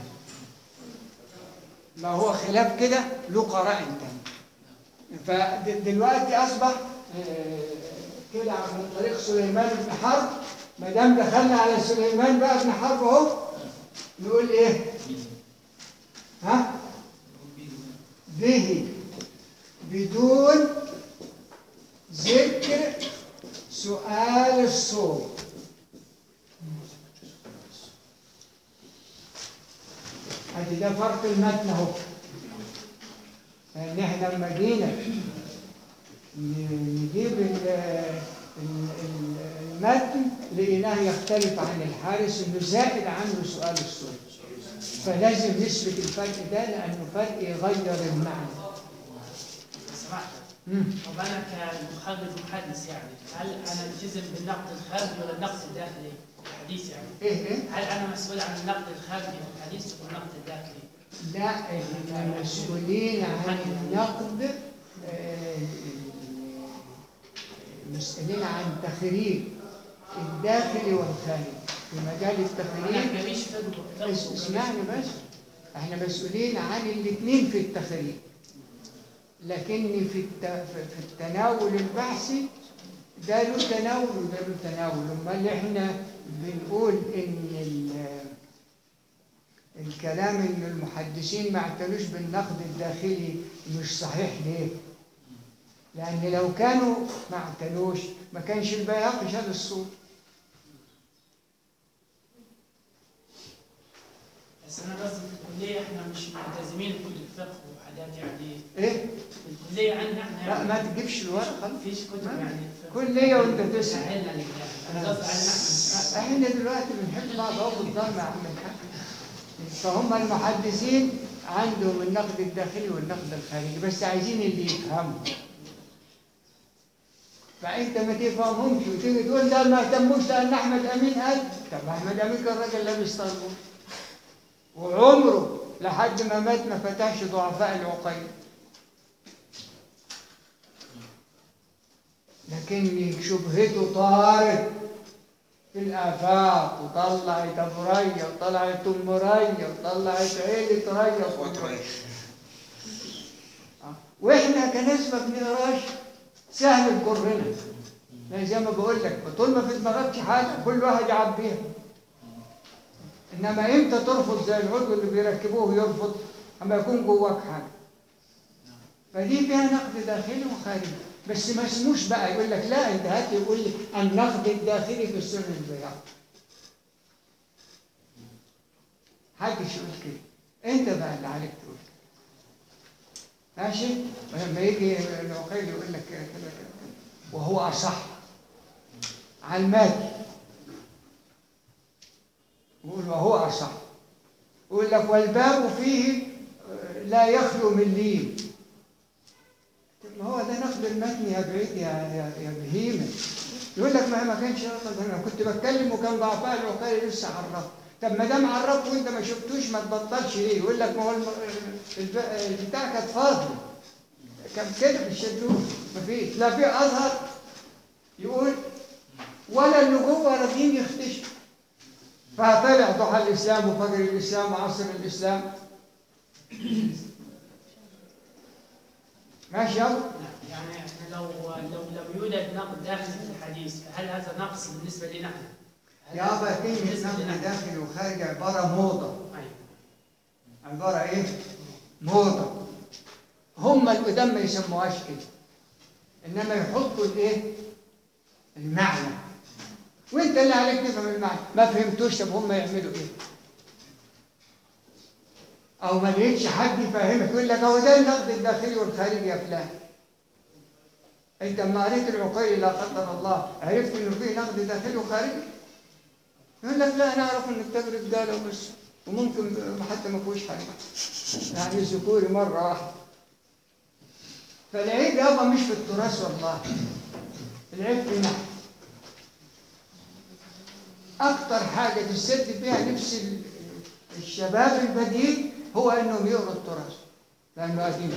ما هو خلاف كده له قرائن ثانيه فدلوقتي اصبح آه، كده من طريق سليمان بن حرب ما دام دخلنا على سليمان بقى بن حرب اهو نقول ايه؟ ها؟ به بدون ذكر سؤال الصوت ادي ده فرق المتن اهو ان احنا لما جينا ن- نجيب ال- ال- ال- المتن لقيناه يختلف عن الحارس انه زائد عنه سؤال الصوت فلازم نثبت الفرق ده لانه فرق يغير المعنى مم. طب انا كمخرج محدث يعني هل انا التزم بالنقد الخارجي ولا النقد الداخلي في الحديث يعني؟ ايه ايه هل انا مسؤول عن النقد الخارجي في الحديث والنقد الداخلي؟ لا احنا مسؤولين عن النقد آه، مسؤولين عن تخريج الداخلي والخارجي في مجال انا التخريج ماليش فقه اس- اسمعني بس احنا مسؤولين عن الاثنين في التخريج لكن في الت... في في التناول البحثي ده له تناول وده له تناول امال احنا بنقول ان ال... الكلام ان المحدثين ما اعتنوش بالنقد الداخلي مش صحيح ليه؟ لان لو كانوا ما اعتنوش ما كانش البياقي شال الصوت بس انا قصدي في الكليه احنا مش ملتزمين بكتب فقه وحاجات يعني ايه؟ في الكليه عندنا احنا لا يعني ما تجيبش الورق خلاص مفيش كتب ما- يعني كلية وانت تسمع سهلنا الكلام انا قصدي على احنا احنا دلوقتي بنحب بعض اهو بالضلمه يا عم الحاج فهم المحدثين عندهم النقد الداخلي والنقد الخارجي بس عايزين اللي يفهموا فانت ما تفهمهمش وتيجي تقول ده ما اهتموش لان احمد امين قال طب احمد امين كان راجل لابس طربوش وعمره لحد ما مات ما فتحش ضعفاء العقيل لكن شبهته طارت في الآفاق وطلعت أبو ريا وطلعت أم ريا وطلعت عيلة ريا آه. وإحنا كناس ما بنقراش سهل تجرنا لا زي ما بقول لك طول ما في دماغكش حاجة كل واحد يعبيها إنما إمتى ترفض زي العضو اللي بيركبوه يرفض أما يكون جواك حاجة فدي فيها نقد داخلي وخارجي بس ما اسموش بقى يقول لك لا انت هات يقول لي النقد الداخلي في السنن البياض محدش يقول كده انت بقى اللي عليك تقول كده. ماشي ولما يجي العقيل يقول لك كده كده كده وهو اصح على المادي يقول وهو اصح يقول لك والباب فيه آه، لا يخلو من لين ما هو ده نقد المتن يا بعيد يا يا, يا بهيمه يقول لك ما ما كانش يقصد انا كنت بتكلم وكان ضعفاء العقال لسه عرف طب ما دام عرفت وانت ما شفتوش ما تبطلش ليه يقول لك ما هو الم- الب- البتاع كانت فرض كان كده في الشدود ما فيش لا في ازهر يقول ولا اللي جوه راضيين يختشوا فطلع ضحى الاسلام وفجر الاسلام وعصر الاسلام ماشي يلا يعني احنا لو لو لم يوجد نقد داخلي في الحديث فهل هذا نقص بالنسبه لنا احنا؟ هل يابا هذا كلمة بالنسبة لنا نقد إحنا؟ داخلي وخارجي عبارة موضة أيوة. عبارة إيه؟ موضة هم القدام ما يسموهاش كده إنما يحطوا الإيه؟ المعنى وأنت اللي عليك تفهم المعنى ما فهمتوش طب هم يعملوا إيه؟ أو ما لقيتش حد يفهمك يقول لك هو ده النقد الداخلي والخارجي يا فلان أنت لما قريت العقيل لا قدر الله عرفت إنه فيه نقد داخلي وخارجي؟ يقول لك لا انا اعرف ان كتاب رجاله بس وممكن حتى ما فيهوش حاجه يعني ذكوري مره واحده فالعيب يابا مش في التراث والله العيب في نحن اكتر حاجه تسد فيها نفس ال- الشباب البديل هو انهم يقروا التراث لانه قديم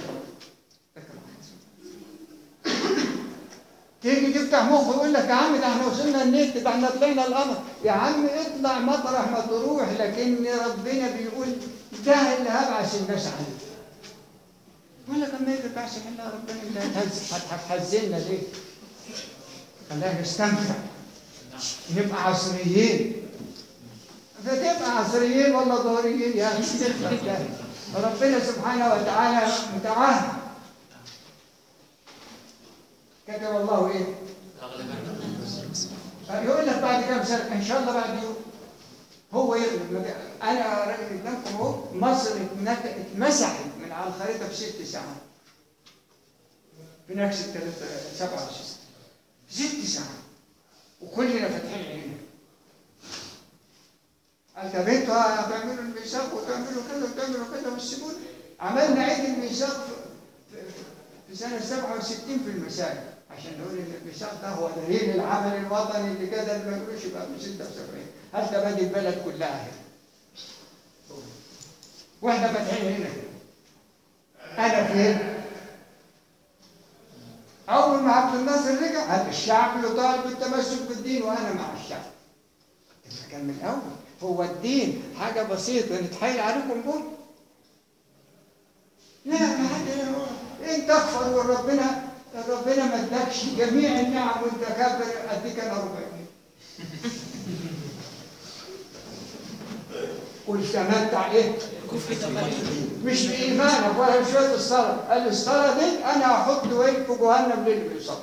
تيجي تفتح مخ يقول لك يا عم ده احنا وصلنا النت ده احنا طلعنا القمر يا عم اطلع مطرح ما تروح لكن ربنا بيقول ده اللي هبعث الناس عليه يقول لك اما يجي البعث الا ربنا اللي هتهز هتحزننا ليه؟ خلينا نستمتع نبقى عصريين فتبقى عصريين ولا ظهريين يا اخي تخلص ده. ربنا سبحانه وتعالى متعهد كتب الله ايه؟ يقول لك بعد كام سنه ان شاء الله بعد يوم هو يغلب انا راجل قدامكم اهو مصر اتنك- اتمسحت من على الخريطه في ست ساعات في نفس الثلاث 27 في ست ساعات وكلنا فاتحين عيننا قال طب انتوا هتعملوا الميثاق وتعملوا كذا وتعملوا كذا وتسيبونا عملنا عيد الميثاق في- في- في في سنة 67 في المساجد عشان نقول ان الميثاق ده هو دليل العمل الوطني اللي كده اللي ما يقولوش يبقى في 76 هل تبادي البلد كلها هنا واحنا فاتحين هنا كده انا فين؟ اول ما عبد الناصر رجع قال الشعب يطالب بالتمسك بالدين وانا مع الشعب ده كان من الاول هو الدين حاجه بسيطه نتحايل عليكم بول لا ما حد انت تكفر وربنا ربنا ما ادكش جميع النعم وانت كافر اديك انا ربع جنيه قل تمتع ايه؟ مش بإيمانك ولا بشوية الصلاة قال لي الصلاة دي أنا هحط وين في جهنم للي بيصلي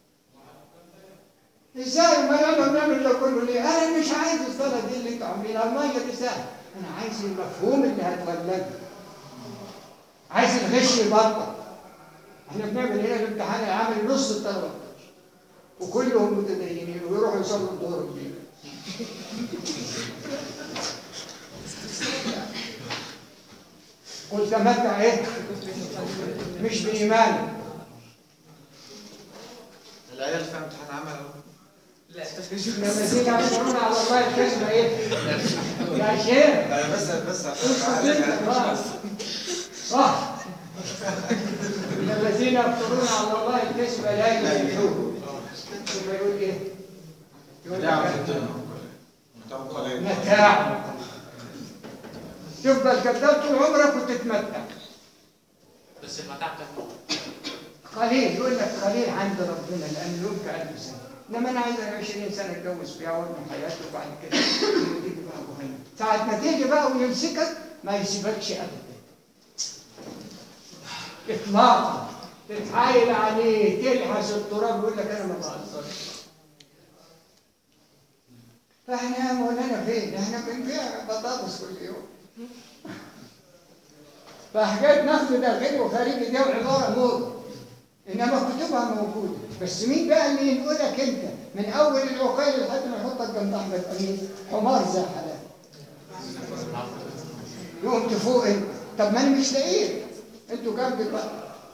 ازاي ما يلا بنعمل ده كله ليه؟ أنا مش عايز الصلاة دي اللي أنتوا عاملينها المية دي سهل أنا عايز المفهوم اللي هتولده عايز الغش يبطل احنا بنعمل هنا الامتحان العملي نص الطلبة وكلهم متدينين ويروحوا يصلوا الظهر بالليل قل تمتع ايه؟ مش بإيمانك العيال فيها امتحان عمل اهو لما تيجي يعملون على الله الكذبة ايه؟ يا شيخ انا بس بس اسكت عليك انت صح صح ان الذين يفترون على الله الكذب لا يفلحون ثم يقول ايه؟ يقول متاع في لك الدنيا متاع قليل متاع تفضل كذاب طول عمرك وتتمتع بس المتاع كان قليل يقول لك قليل عند ربنا لانه يبقى ألف سنه انما انا عايز 20 سنه اتجوز فيها وابني حياتي وبعد كده يجي بقى مهم ساعه ما تيجي بقى ويمسكك ما يسيبكش ابدا اطلاقا تتحايل عليه تلحس التراب يقول لك انا ما بهزرش فاحنا يا مولانا فين؟ احنا بنبيع بطاطس كل يوم فحكايه نقد داخلي وخارجي دي عباره موضه انما كتبها موجوده بس مين بقى اللي ينقلك انت من اول العقيل لحد ما يحطك جنب احمد امين حمار زي حلال يقوم تفوق انت طب ما انا مش لاقيه انتوا كام دلوقتي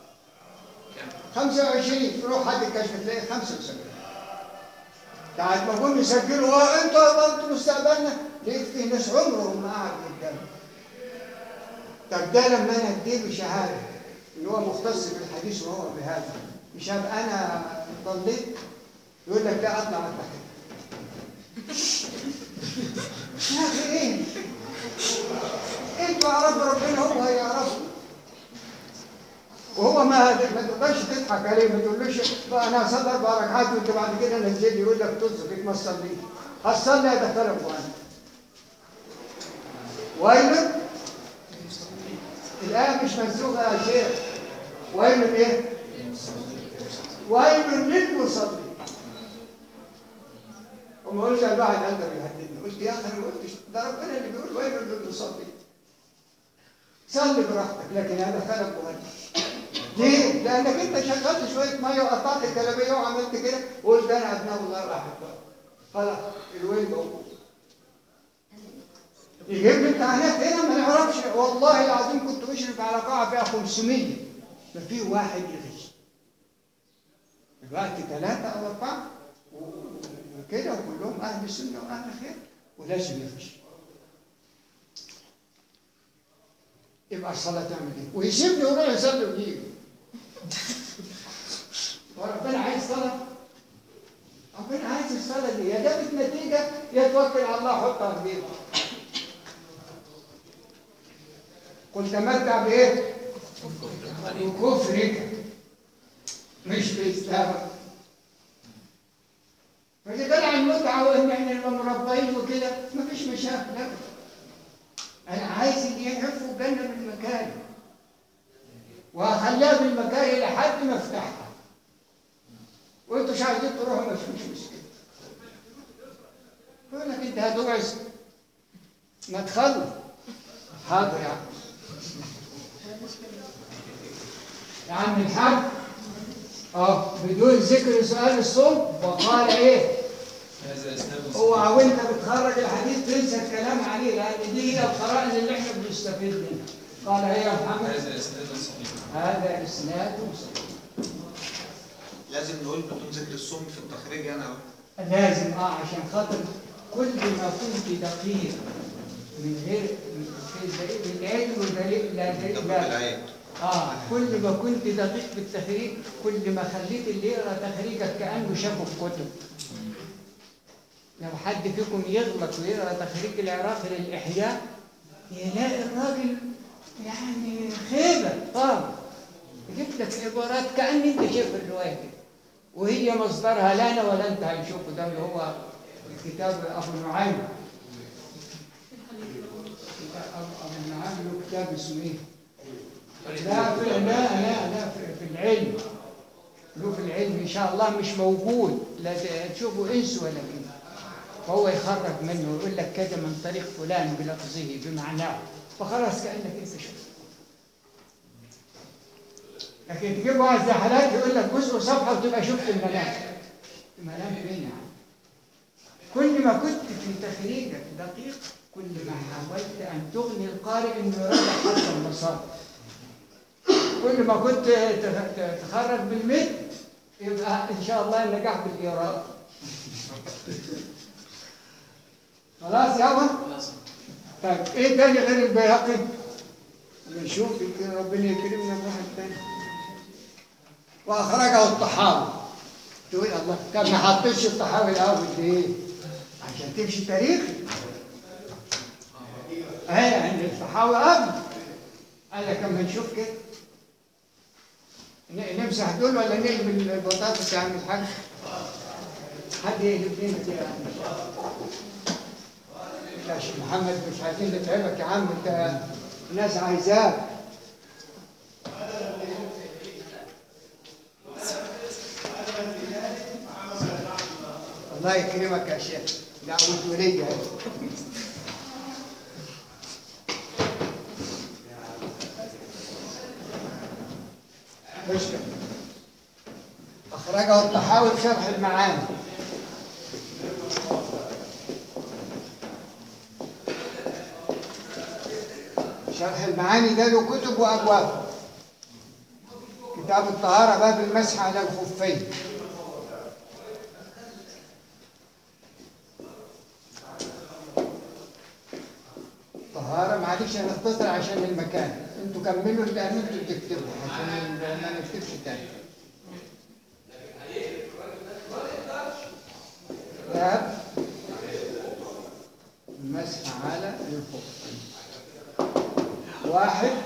25 روح حد الكشف تلاقي 75 ساعة ما جم يسجلوا اه انتوا انتوا مستقبلنا لقيت في ناس عمرهم ما قعد قدامي طب ده لما انا اديله شهاده ان هو مختص بالحديث وهو بهذا مش هبقى انا ضليت يقول لك لا اطلع اتبحر يا اخي ايه انتوا عرفوا ربنا هو هيعرفوا وهو ما ما تقدرش تضحك عليه ما تقولوش بقى انا هصلي اربع ركعات وانت بعد كده نزل يقول لك طز فيك ما تصليش هتصلي ادخلك وانا ويل الآية مش منسوخة يا شيخ ويل ايه؟ ويل للمصلين وما قلت الواحد قال ده بيهددني قلت يا اخي انا ما قلتش ده ربنا اللي بيقول ويل للمصلين صلي براحتك لكن هذا خلق مهدد ليه؟ لانك انت شغلت شويه ميه وقطعت الجلابيه وعملت كده وقلت انا ابناء الله راح خلاص الويل موجود يجيب لي امتحانات هنا ما نعرفش والله العظيم كنت بشرف على قاعه فيها 500 ما في واحد يغش دلوقتي ثلاثه او اربعه وكده وكلهم اهل سنه واهل خير ولازم يغش يبقى الصلاه تعمل ايه؟ ويسيبني ويروح يصلي ويجي وربنا عايز صلاه ربنا عايز الصلاه دي يا جابت نتيجه يا توكل على الله حطها في جيبك قل تمتع بايه؟ بكفرك مش باسلامك فده عن المتعه وان احنا نبقى مربيين وكده مفيش مشاكل لا انا عايز اللي يحفوا الجنه بالمكان وهخليها بالمكان لحد ما افتحها وانتوا مش عايزين تروحوا ما فيش مشكله يقول لك انت هتوعز ما تخلص حاضر يا عم يا عم الحاج اه بدون ذكر سؤال الصوم وقال ايه هذا اسناد هو وانت بتخرج الحديث تنسى الكلام عليه لان دي هي القرائن اللي احنا بنستفيد منها قال ايه يا محمد هذا اسناد صحيح هذا اسناد صحيح لازم نقول بدون ذكر السم في التخريج يعني أهو. لازم اه عشان خاطر كل ما كنت دقيق من غير في الدليل- العلم والدليل لا دليل ده كل لا العين اه كل ما كنت دقيق في التخريج كل ما خليت اللي يقرا تخريجك كانه شافه في كتب لو حد فيكم يغلط ويقرا تخريج العراقي للاحياء يلاقي الراجل يعني خيبه طبعا جبت لك عبارات كان انت شايف الروايه كده وهي مصدرها لا انا ولا انت هنشوفه ده اللي هو كتاب ابو نعيم ابو أبو نعيم له كتاب اسمه ايه؟ لا في لا لا لا في, في العلم له في العلم ان شاء الله مش موجود لا ت- تشوفوا انس ولا جن فهو يخرج منه ويقول لك كذا من طريق فلان بلفظه بمعناه فخلاص كانك انت شفت لكن تجيب واحد زي حالات يقول لك جزء صفحه وتبقى شفت المنام المنام فين يعني كل ما كنت في تخريجك دقيق كل ما حاولت ان تغني القارئ انه يراجع حتى المصادر كل ما كنت تخ- ت- تخرج بالمثل يبقى ان شاء الله النجاح بالايراد خلاص يابا طيب ايه تاني غير البيهقي نشوف يمكن ربنا يكرمنا بواحد تاني واخرجه الطحاوي تقول الله كان ما حطيتش الطحاوي الاول ليه عشان تمشي تاريخي اهي عند الطحاوي قبل قال لك اما نشوف كده ن- نمسح دول ولا نقلب البطاطس يا عم الحاج حد يقلب لنا كده يا عم لا يا شيخ محمد مش عايزين نتعبك يا عم انت الناس عايزاك الله يكرمك يا شيخ دعوة ولي هذه مشكلة أخرجه الطحاوي في شرح المعاني شرح المعاني ده له كتب وأبواب كتاب الطهارة باب المسح على الخفين طهارة معلش أنا اختصر عشان المكان انتوا كملوا لأن انتوا تكتبوا عشان ما نكتبش تاني باب المسح على الخفين واحد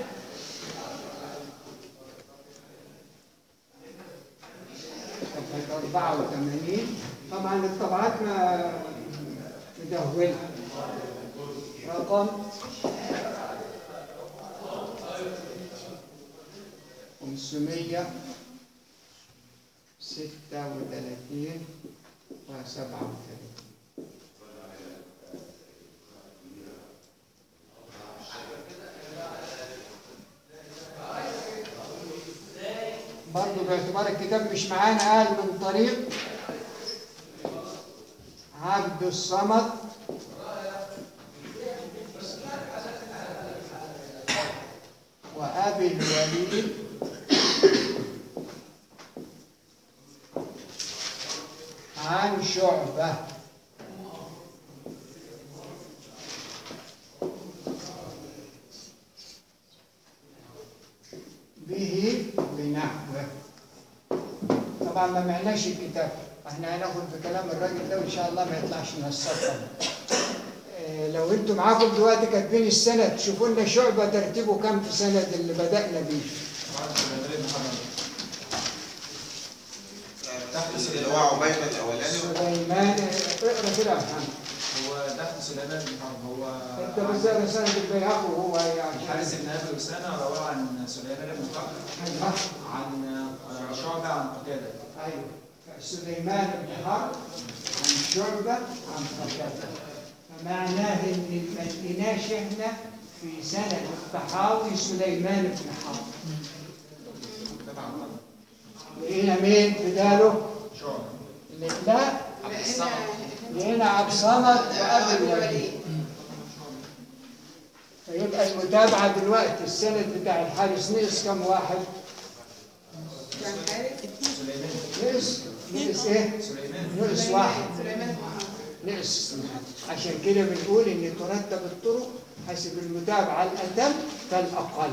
صفحة 84 طبعا الطبعات ما مدهولة رقم خمسمية ستة وثلاثين وسبعة وثلاثين برضه باعتبار الكتاب مش معانا قال من طريق عبد الصمد وأبي الوليد عن شعبة به ونحوه طبعا ما معناش الكتاب احنا هناخد بكلام الراجل ده وان شاء الله ما يطلعش من السطر آه، لو انتوا معاكم دلوقتي كاتبين السند شوفوا لنا شعبة ترتيبه كام في سند اللي بدأنا بيه تحت اللي هو عبيد الاولاني سليمان اقرا كده يا محمد هو دخل سليمان بن حرب هو انت بس اقرا سند البيهقي وهو يعني الحارث بن ابي اسامه رواه عن سليمان بن حرب أيوة. عن آه، شعبه عن قتاده ايوه سليمان بن حرب عن شعبة عن قتادة فمعناه ان ما لقيناش احنا في سند الطحاوي سليمان بن حرب لقينا مين بداله؟ شعبه لا عبد الصمد لقينا عبد الصمد وابي الوليد فيبقى المتابعة دلوقتي السند بتاع الحارس نقص كم واحد؟ كان حارس نقص نقص ايه؟ نقص واحد سليمان نقص عشان كده بنقول ان ترتب الطرق حسب المتابعة الأتم فالأقل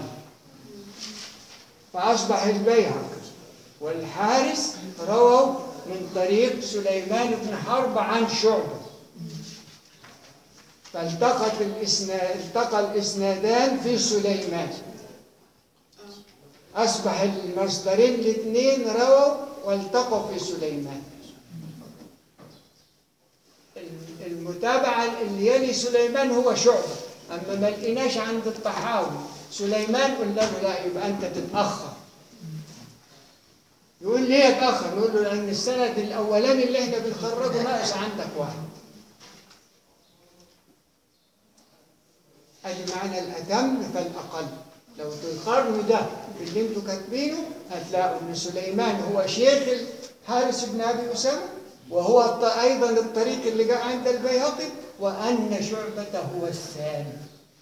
فأصبح البيهق والحارس رووا من طريق سليمان بن حرب عن شعبة فالتقت الإسنا... التقى الإسنادان في سليمان أصبح المصدرين الاثنين رووا والتقوا في سليمان المتابعة اللي يلي سليمان هو شعبة أما ما لقيناش عند الطحاوي سليمان قلنا له لا يبقى أنت تتأخر يقول ليه اتأخر؟ نقول له لأن السند الأولاني اللي احنا بنخرجه ناقص عندك واحد ادي معنى الأتم فالأقل لو تقارنوا ده باللي انتوا كاتبينه هتلاقوا ان سليمان هو شيخ الحارس بن ابي اسامه وهو الط- ايضا الطريق اللي جاء عند البيهقي وان شعبه هو الثاني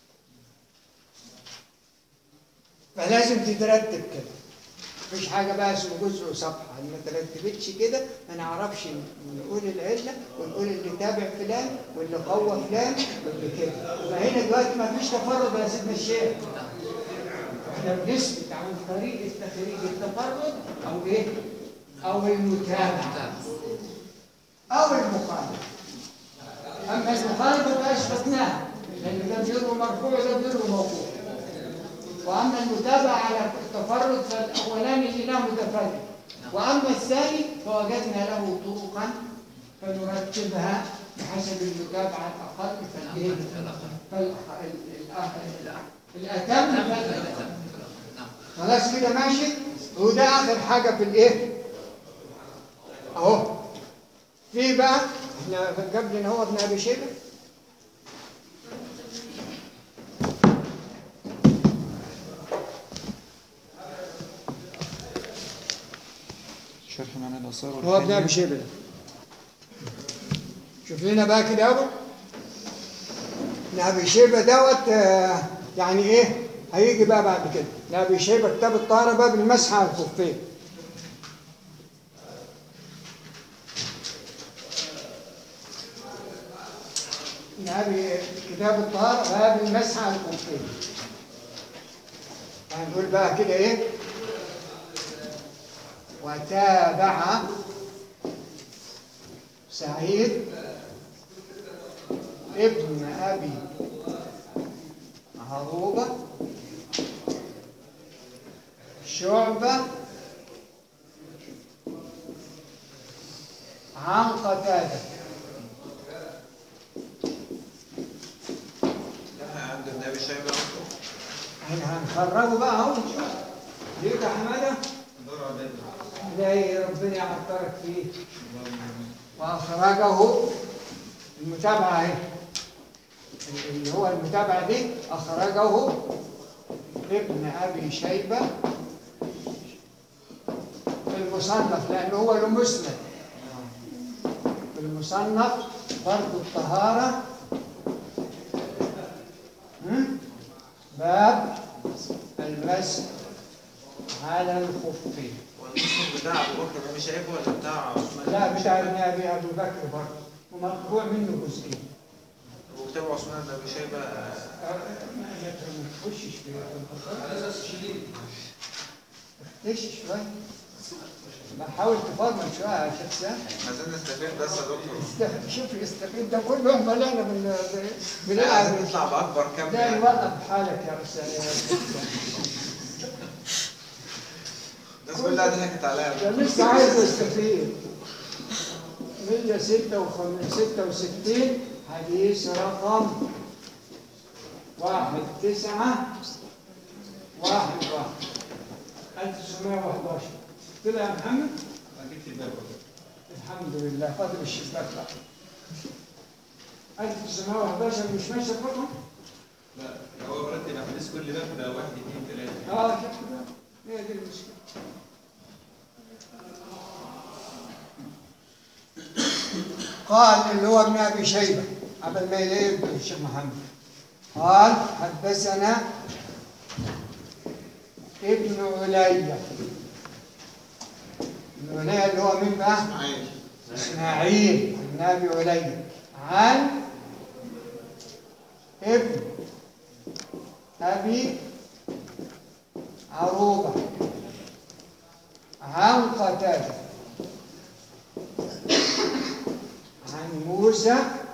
فلازم تترتب كده مفيش حاجه بقى اسمه جزء وصفحه ما ترتبتش كده ما نعرفش نقول العله ونقول اللي تابع فلان واللي قوى فلان واللي كده فهنا دلوقتي ما فيش تفرد يا سيدنا الشيخ احنا بنثبت عن طريق التخريج التفرد او ايه؟ او المتابعه او المخالفه اما المخالفه بقى اثبتناها لان ده بيروي مرفوع وده بيروي موقوف واما المتابعه على التفرد فالاولاني لقيناه متفرد واما الثاني فوجدنا له طرقا فنرتبها بحسب المتابعه الاقل فالايه؟ فالأ- ال- الأ- الاتم فالأقل. خلاص كده ماشي وده اخر حاجه في الايه اهو في بقى احنا قبل ان هو ابن ابي شيبه شرح معنى الآثار هو ابن ابي شيبه ده شوف لنا بقى كده يابا ابن ابي شيبه دوت آه، يعني ايه هيجي بقى بعد كده ابن ابي شيبه كتاب الطهاره باب المسح على الخفين ابن ابي كتاب الطهاره باب المسح على الخفين هنقول بقى كده ايه وتابع سعيد ابن أبي عروبة شعبة عن قتادة ده عند ابن ابي شيبه احنا هنخرجه بقى اهو ليك يا حماده لا ربنا يعطرك فيه واخرجه المتابعه اهي اللي هو المتابعه دي اخرجه ابن ابي شيبه في المصنف لانه هو المسند في المصنف برضه الطهاره هم؟ باب المسح على الخفين والمسلم بتاع ابو بكر ابن ابي شيبه ولا بتاع عثمان لا بتاع ابن ابي ابي بكر برضه ومطبوع منه جزئين وكتاب عثمان بن ابي شيبه آه، ما تخشش في ليش شوي ما حاول تفضل شويه يا شيخ سامح عايزين نستفيد بس يا دكتور است- شوف يستفيد ده كله يوم طلعنا بال بنلعب عايزين نطلع باكبر كم لا يعني يوقف حالك يا استاذ الناس كلها ضحكت عليا ده لسه عايز استفيد 166 حديث رقم واحد تسعة واحد واحد 1911 طلع يا محمد الحمد لله فاضل الشباك بقى 1911 مش ماشي الرقم؟ لا هو مرتب أحاديث كل باب ده واحد اثنين ثلاثة اه شفت بقى هي دي المشكلة قال اللي هو ابن ابي شيبه قبل ما يلاقي الشيخ محمد قال حدثنا ابن علي ابن علي اللي هو مين بقى؟ اسماعيل إسماعيل بن أبي علي عن ابن أبي عروبة عن قتادة عن موسى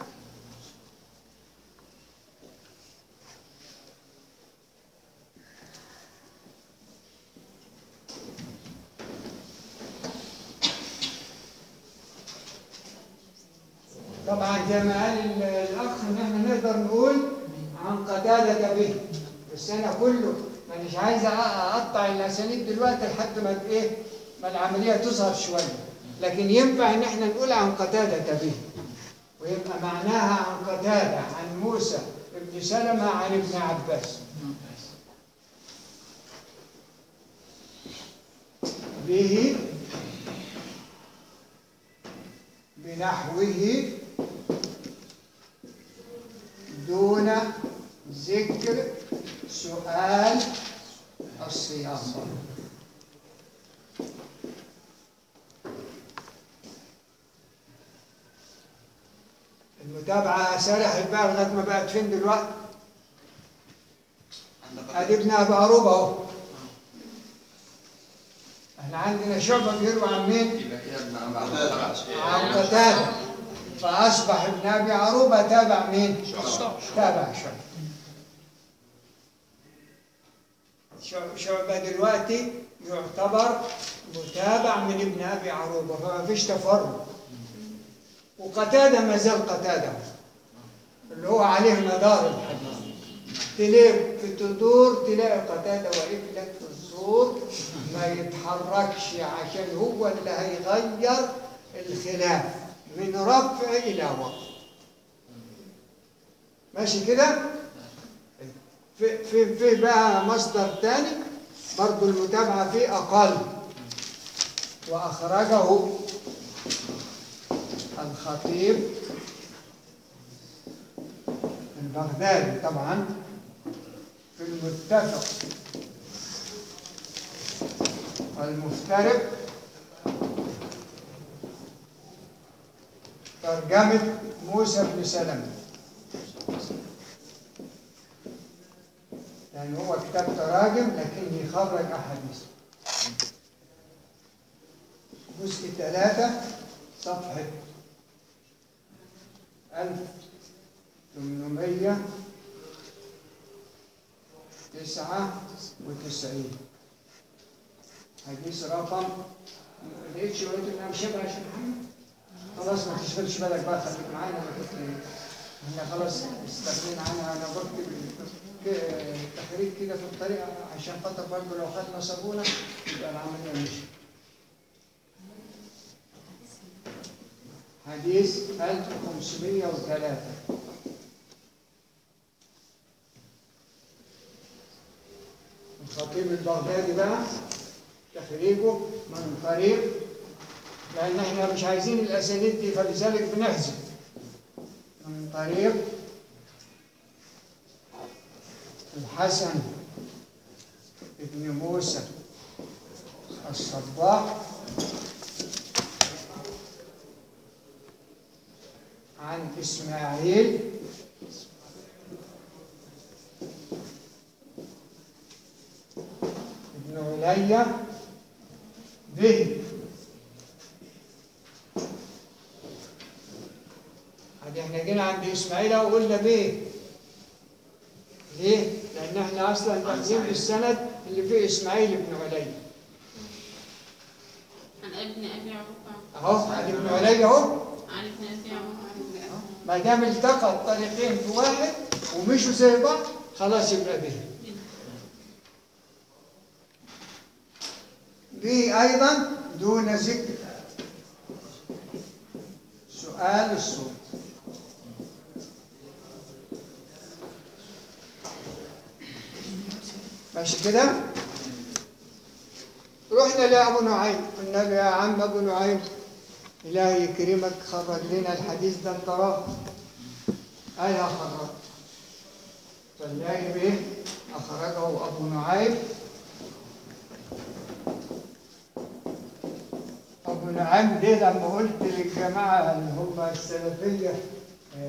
طبعا زي ما قال ال- الاخ ان احنا نقدر نقول عن قتاده به بس انا كله مانيش عايز أ- اقطع الاسانيد دلوقتي لحد ما ايه ما العمليه تظهر شويه لكن ينفع ان احنا نقول عن قتاده به ويبقى معناها عن قتاده عن موسى ابن سلمه عن ابن عباس به بنحوه دون ذكر سؤال الصيام المتابعة سرحت بقى لغاية ما بقت فين دلوقتي؟ ادي ابن ابي عروبه اهو احنا عندنا شعبه بيروي عن مين؟ يبقى كده ابن عم عبد الله عن قتادة فأصبح ابن أبي عروبة تابع مين؟ تابع شعبة شع- شعبة دلوقتي يعتبر متابع من ابن أبي عروبة فما فيش تفرق وقتادة ما زال قتادة اللي هو عليه مدار الحديث تلاقي في تدور تلاقي قتادة واقف لك في السور ما يتحركش عشان هو اللي هيغير الخلاف من رفع إلى وقف ماشي كده؟ في في في بقى مصدر تاني برضو المتابعة فيه أقل وأخرجه الخطيب البغدادي طبعا في المتفق والمفترق ترجمة موسى بن سلمة يعني هو كتاب تراجم لكن يخرج أحاديث جزء ثلاثة صفحة ألف ثمانمية تسعة وتسعين حديث رقم ما لقيتش قلت ان انا مش هبقى يا شيخ محمد خلاص ما تشغلش بالك بقى خليك معانا ما كنت احنا خلاص استغنينا عنها انا بكتب التحريك كده في الطريقه عشان خاطر برضه لو خدنا صابونه يبقى العمليه مشيت حديث 1503 الخطيب البغدادي بقى تخريجه من طريق لأن احنا مش عايزين الأسانيد دي فلذلك بنحذف من طريق الحسن ابن موسى الصباح عن إسماعيل ابن علي به هذه احنا جينا عند إسماعيل وقلنا به ليه؟ لأن احنا أصلا داخلين بالسند اللي فيه إسماعيل بن علي عن ابن أبي عروبة أهو عن ابن علي أهو عن ابن أبي عروبة ما دام التقى الطريقين في واحد ومشوا زي بعض خلاص يبقى به به أيضا دون ذكر سؤال الصوت ماشي كده رحنا لأبو نعيم قلنا له يا عم أبو نعيم إلهي يكرمك خرج لنا الحديث ده انت رافض قال خرج فنلاقي به أخرجه أبو نعيم أبو نعيم دي لما قلت للجماعة اللي هم السلفية آه،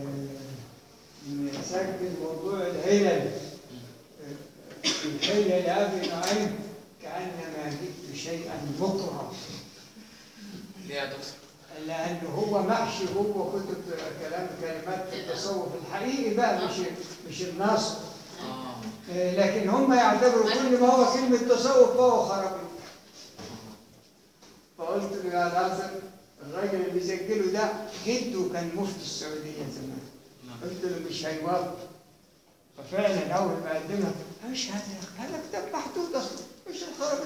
نسجل موضوع العلل آه، في الحلة لأبي نعيم كأنما جبت شيئا مكرا ليه يا دكتور؟ لأنه هو محشي هو كتب كلام كلمات التصوف الحقيقي بقى مش مش النص اه آه، لكن هم يعتبروا كل ما هو كلمة تصوف فهو خرابي فقلت له يا ناصر الراجل اللي بيسجله ده جده كان مفتي السعودية زمان قلت له مش هيوافق ففعلا أول ما قدمها مش هذا هذا كتاب محدود أصلا مش الخرابي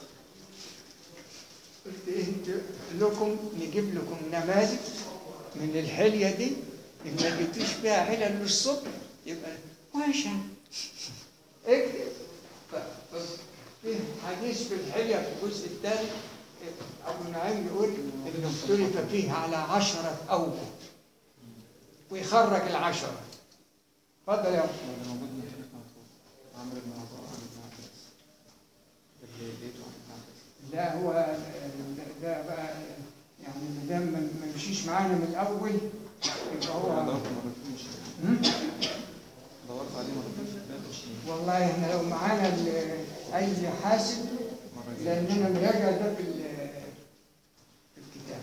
قلت إيه انت لكم نجيب لكم نماذج من الحلية دي إن ما جبتوش فيها علل للصبح يبقى ماشي اكتب ف- ف- في حديث في الحلية في الجزء الثالث أبو نعيم يقول إنه اختلف فيه على عشرة أوجه ويخرج العشرة اتفضل يا أبو. اللي موجود من شريف مطلوب عمرو بن عطاء عن ابن عباس اللي لقيته عن ابن عباس لا هو ده- ده بقى يعني ما دام ما ما مشيش معانا من الأول يبقى هو دورت مرتين مش هم؟ دورت عليه مرتين في الكتاب مش والله احنا لو معانا ال- اي حاسب مرة لاننا مراجع ده في ال- في الكتاب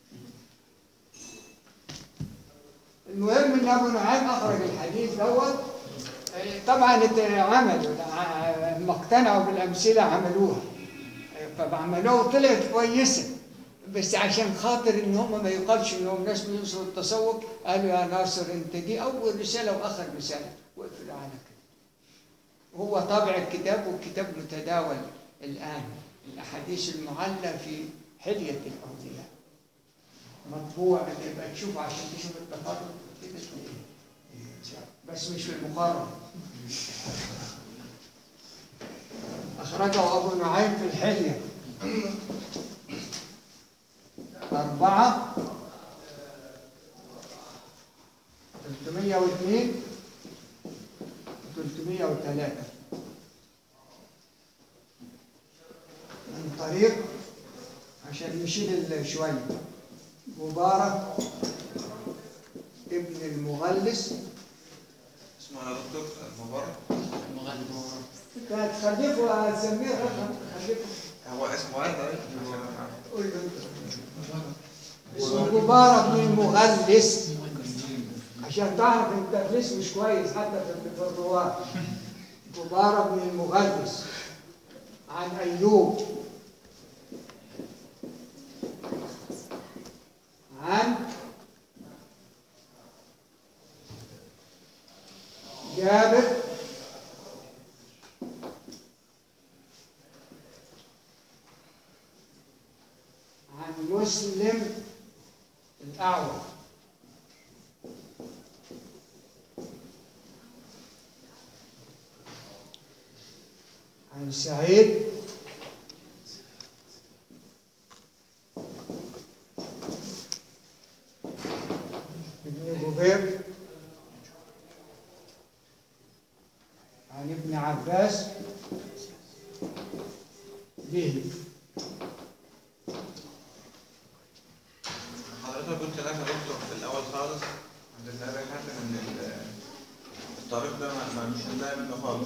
المهم ان ابو نعيم اخرج الحديث دوت اه، طبعا ات- عملوا اه، لما اقتنعوا بالامثله عملوها اه، فعملوها وطلعت كويسه بس عشان خاطر ان هم ما يقالش انهم ناس بينصروا التصوف قالوا يا ناصر انت دي اول رساله واخر رساله وقفلوا على كده هو طابع الكتاب والكتاب متداول الآن الأحاديث المعلى في حلية الأولياء مطبوع يبقى تشوف عشان تشوف التقرب كده تلاقيه. بس مش في المقارنة أخرجه أبو نعيم في الحلية أربعة 302 303 من طريق عشان نشيل شوية مبارك ابن المغلس اسمه يا دكتور مبارك المغني انت هتخليك وهتسميه رقم خليك هو اسمه ايه طيب؟ عشان أفهم. قول له انت اسمه مبارك بن المغلس عشان تعرف التدليس مش كويس حتى في في الرواة مبارك بن المغلس عن أيوب عن جابر عن مسلم الأعور عن سعيد بن جبير عن ابن عباس به حضرتك قلت لك يا دكتور في الاول خالص عند النبي حاتم ان ال- الطريق ده ما ما- مش هنلاقي منه خالص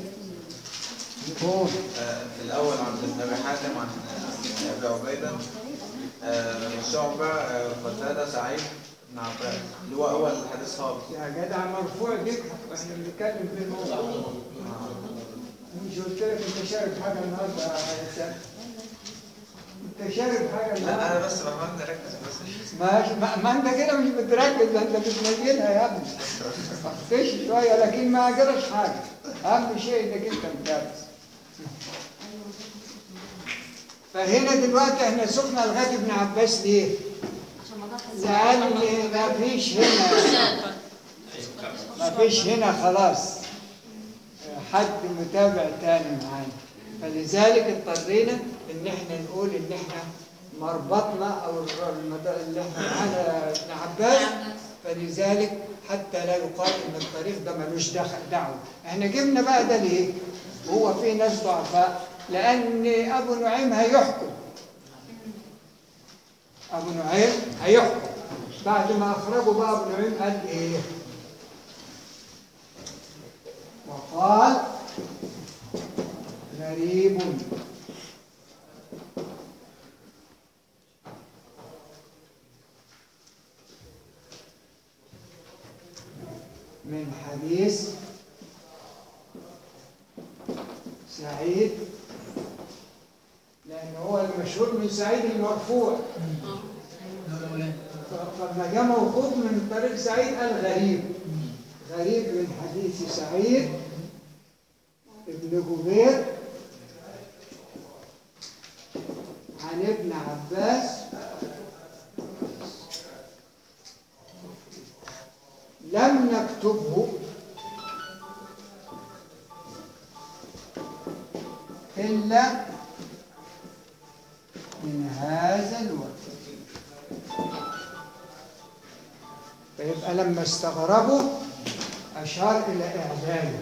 يكون آه، في الاول عند النبي حاتم عن عن ابي عبيده آه، شعبه آه، قتاده سعيد بن عباس اللي هو اول حديث خالص يا جدع مرفوع ديك واحنا بنتكلم في الموضوع مش قلت لك انت شارب حاجه النهارده يا سامي انت شارب حاجه لا النهارده انا بس بحاول نركز بس ما, ما, ما انت كده مش بتركز ده انت بتنيلها يا ابني اختش شويه لكن ما جراش حاجه اهم شيء انك انت مدرس فهنا دلوقتي احنا سخنا لغايه ابن عباس ليه؟ لان ما فيش هنا ما فيش هنا خلاص حد متابع تاني معانا فلذلك اضطرينا ان احنا نقول ان احنا مربطنا او المد- اللي احنا معانا ابن عباس فلذلك حتى لا يقال ان الطريق ده ملوش دخل دعوه احنا جبنا بقى ده ليه هو في ناس ضعفاء لان ابو نعيم هيحكم ابو نعيم هيحكم بعد ما اخرجوا بقى ابو نعيم قال ايه وقال غريب من حديث سعيد لأن هو المشهور من سعيد المرفوع فلما جاء موقوف من طريق سعيد قال غريب غريب من حديث سعيد ابن جبير عن ابن عباس لم نكتبه إلا من هذا الوقت فيبقى لما استغربوا أشار إلى إعلانه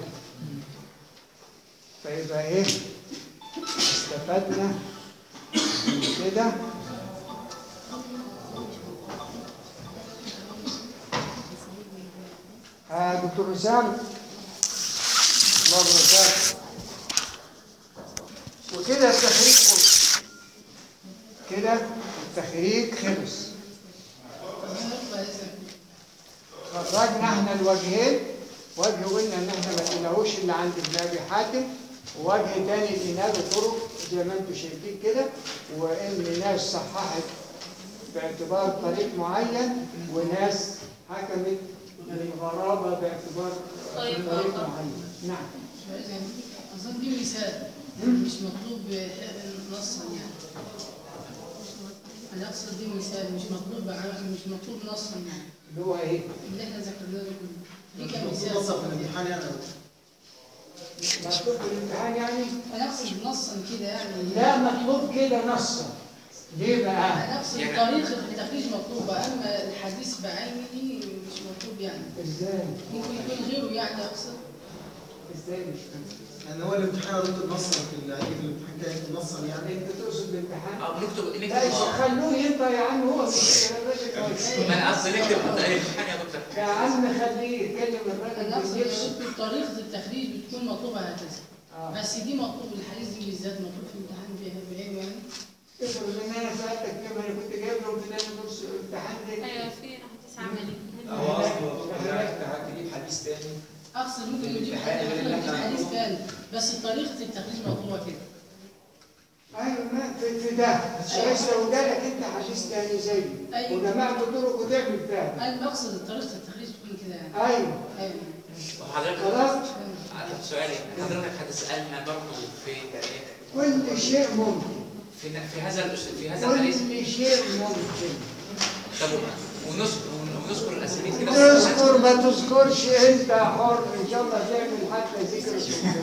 فيبقى إيه استفدنا من كده آه دكتور وسام الله يبارك وكده التخريج خلص كده التخريج خلص خرجنا احنا الوجهين وجه قلنا ان احنا ما لقيناهوش الا عند ابن ابي حاتم ووجه تاني لقينا له طرق زي ما انتم شايفين كده وان ناس صححت باعتبار طريق معين وناس حكمت بالغرابه باعتبار طيب، طريق آخر. معين نعم أظن دي مثال مش مطلوب نصا يعني أنا أقصد دي مثال مش مطلوب مش مطلوب نصا يعني اللي هو ايه؟ اللي احنا ذكرناه ده كله دي كان نص مثال في الامتحان يعني مكتوب في الامتحان يعني؟ أنا أقصد نصا كده يعني لا مطلوب كده نصا ليه بقى؟ أنا أقصد طريقة التخريج مطلوبة أما الحديث بعينه مش مطلوب يعني ازاي؟ ممكن يكون غيره يعني أقصد ازاي مش فاهم؟ يعني هو الامتحان ضد نصا في ال- هيجي في الامتحان كده يكتب نصا يعني انت تقصد الامتحان؟ اه نكتب لا نكتب اه خلوه ينطق يا عم هو مش الراجل كويس ما انا قصدي نكتب الامتحان يا دكتور يا عم خليه يتكلم الراجل أنا أقصد بالنفس إن طريقة التخريج بتكون مطلوبة هكذا اه بس دي مطلوب الحديث دي بالذات مطلوب في الامتحان ب- بعينه يعني افرض ان انا سالتك كم انا كنت جايب له في نفس الامتحان ده ايوه في حديث عملي هو اصله يعني تجيب حديث تاني أقصد ممكن نجيب الامتحان غير اللي نجيب احنا حديث هنقوله. تاني بس طريقة التخريج مطلوبة كده ايوه ما في, في ده بس لو جالك انت حديث تاني زيه أيوة. وجمعت طرق وتعمل تاني أنا بقصد طريقة التخريج تكون كده يعني ايوه أيوه وحضرتك خلاص طب سؤالي حضرتك هتسالنا برضه في كل شيء ممكن في في هذا الأس- في هذا الحديث كل شيء ممكن طب ونذكر ونذكر الاسانيد كده تذكر ما تذكرش انت حر ان شاء الله تعمل حتى ذكر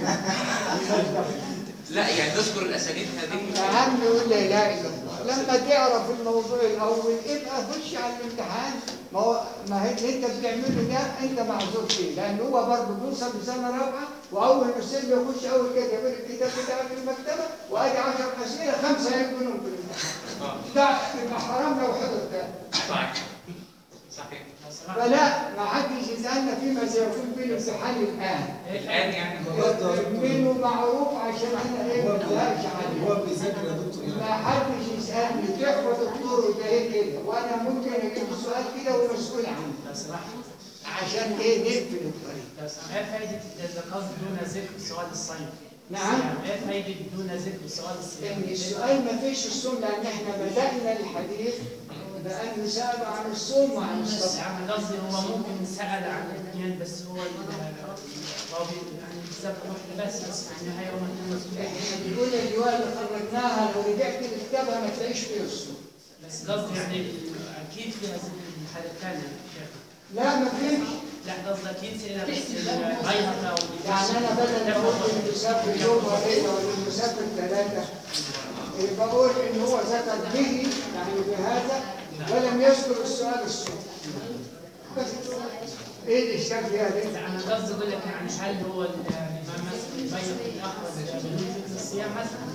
لا يعني نذكر الاسانيد هذه يا عم يقول لا اله الا الله لما تعرف الموضوع الاول ابقى خش على الامتحان ما هو ما هي اللي انت بتعمله ده انت معذور فيه لان هو برضه بيوصل لسنه رابعه واول ما السن يخش اول كده يعمل الكتاب بتاعك في المكتبه وادي 10 اسئله خمسه يكونوا في الامتحان ده يبقى حرام لو حضر ده صحيح صحيح فلا ما حدش يسالنا فيما سيكون في الامتحان الان الان يعني منه معروف عشان انا ايه ما ازهقش عليه هو بيذاكر يا دكتور يعني ما حدش يسالني تحفظ الطرق ده ايه كده وانا ممكن اجيب سؤال كده ومسؤول عنه لو سمحت عشان ايه نقفل الطريق لو سمحت ايه فايدة الذكاء دون ذكر سؤال الصيد؟ نعم. ايه فايدة دون ذكر سؤال ان الصيد؟ السؤال ما فيش الصوم لان احنا بدانا الحديث بان نسال عن الصوم وعن بس الصبر عم قصدي هو ممكن سأل عن الاثنين بس هو ال- هو بي- يعني بالذات واحدة بس بس في النهاية هو مسؤول احنا بنقول الروايه اللي خرجناها لو رجعت لكتابها ما تلاقيش فيه الصوم بس قصدي يعني اكيد فيها ذكر الحالة الثانية يا شيخ لا ما فيش لا قصدي اكيد فيها بس البيضة او يعني انا بدل ما اقول انه مسافر يوم وليله ولا مسافر ثلاثه إيه بقول ان هو ذكر به يعني بهذا ولم يذكر السؤال الصوم بس ايه الاشكال في هذا؟ انا قصدي اقول لك يعني هل هو الامام مثلا يبين الاخرج بدون ذكر الصيام مثلا؟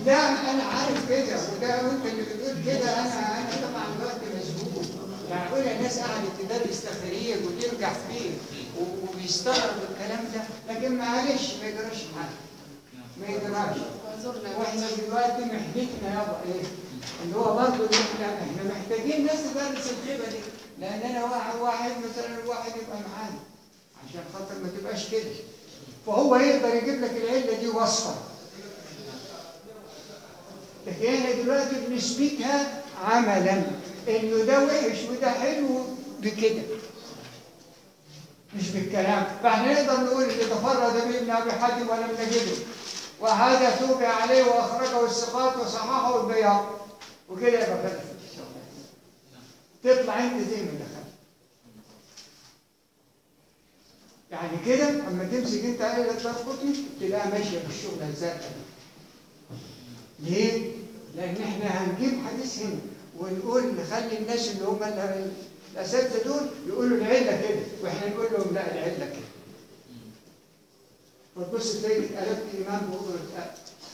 ده انا عارف كده وده وانت اللي بتقول كده انا انا طبعا الوقت مشغول معقول الناس قعدت تدرس تخريج وتنجح فيه و- وبيستغرب الكلام ده لكن معلش ما يجراش حاجه ما يجراش اعذرنا واحنا دلوقتي محنتنا يابا ايه؟ اللي هو برضه اللي احنا احنا محتاجين ناس تدرس الخيبه دي لان انا واحد واحد مثلا الواحد يبقى معانا عشان خاطر ما تبقاش كده فهو يقدر يجيب لك العله دي وصفه لكن احنا دلوقتي بنثبتها عملا انه ده وحش وده حلو بكده مش بالكلام فاحنا نقدر نقول اللي تفرد بابن ابي حاتم ولم نجده وهذا توبع عليه واخرجه الثقات وصححه البياض وكده يبقى خلف تطلع انت زي ما دخلت يعني كده اما تمسك انت عيله تربطني تلاقيها ماشيه بالشغل الزرقاء ليه؟ لان احنا هنجيب حديث هنا ونقول نخلي الناس اللي هم ال- الاساتذه دول يقولوا العله كده واحنا نقول لهم لا العله كده فتبص تلاقي قلبت ايمان بقدره قلب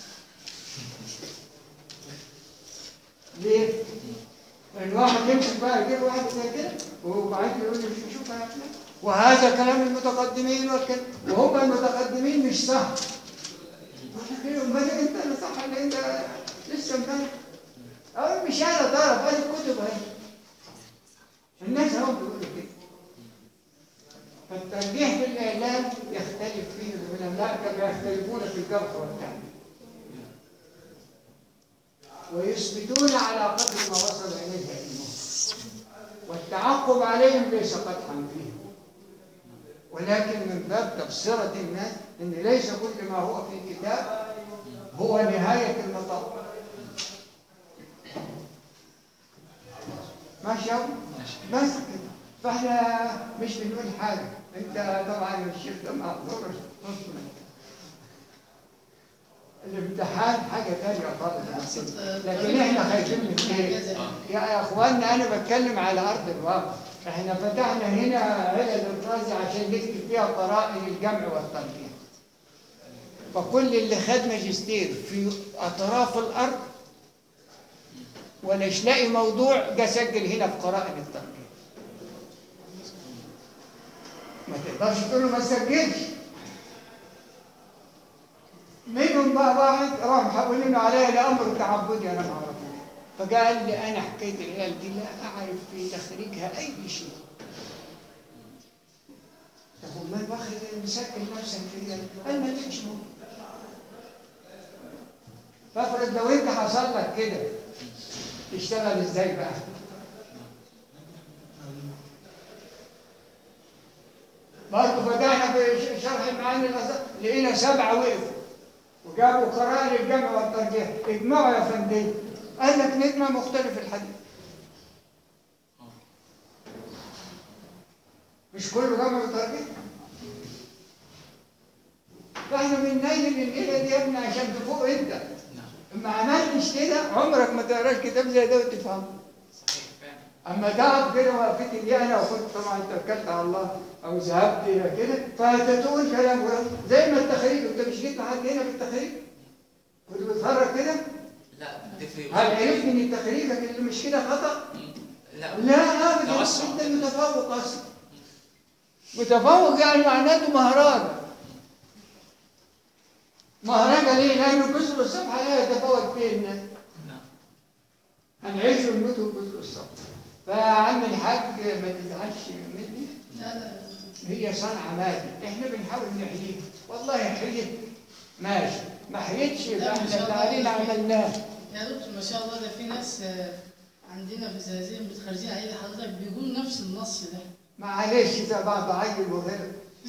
ليه؟ لان واحد يمسك بقى يجيب واحد زي كده وبعدين يقول لي شوف شوف يا فلان وهذا كلام المتقدمين والكلام وهم المتقدمين مش صح امال انت اللي صح اللي انت لسه مبالغ اه مش انا طرف هذه الكتب اهي الناس هم بيقولوا كده فالترجيح في الاعلام يختلف فيه العلماء كما يختلفون في الجرح والتعديل ويثبتون على قدر ما وصل اليه علمهم والتعقب عليهم ليس قدحا فيهم ولكن من باب تبصرة الناس ان ليس كل ما هو في كتاب هو نهاية المطاف ماشي يا أبو؟ بس كده فاحنا مش بنقول حاجة انت طبعا الشيخ ده معذور الامتحان حاجة تانية خالص لكن احنا خايفين من ايه؟ يا اخواننا انا بتكلم على ارض الواقع احنا فتحنا هنا علل الرازي عشان نكتب فيها قرائن الجمع والترجيح فكل اللي خد ماجستير في اطراف الارض ولا لاقي موضوع جه سجل هنا في قرائن الترجيح ما تقدرش تقول له ما تسجلش منهم بقى واحد راح محولينه عليا لامر تعبدي انا ما اعرفوش فقال لي انا حكايه العيال دي لا اعرف في تخريجها اي شيء طب امال واخد مسجل نفسك كده قال ما ليش فافرض لو انت حصل لك كده تشتغل ازاي بقى؟ برضه بدأنا بشرح المعاني الأصح لقينا سبعة وقفوا وجابوا قرار الجمع والترجيح اجمعوا يا فندم قال لك نجمة مختلف الحديث مش كله جمع وترجيح فاحنا من نيل للنيلة دي يا ابني عشان تفوق انت ما عملتش كده عمرك ما تقراش كتاب زي ده وتفهمه صحيح فعلا اما تقعد كده وقفتي دي انا وكنت طبعا توكلت على الله او ذهبت الى كده فتقول كلام ورد. زي ما التخريج انت مش جيت لحد هنا بالتخريج كنت بتفرج كده لا تفرق هل عرفت ان تخريجك اللي مش كده خطا؟ لا لا ابدا توسع. انت متفوق اصلا متفوق يعني معناته مهرجة مهرجة ليه؟ لأنه كسر الصفحة لا يتفوق فيه الناس نعم. هنعيش ونموت وكسر الصفحة فيا عم الحاج ما تزعلش مني لا لا هي صنعة مادي احنا بنحاول نحييها والله حيت ماشي ما حيتش يبقى لا، ما احنا شاء اللي الله. علينا عملناه يا دكتور ما شاء الله ده في ناس آه، عندنا في الزقازيق بتخرجين عليه حضرتك بيقولوا نفس النص ده معلش ده بعض عيل وغيره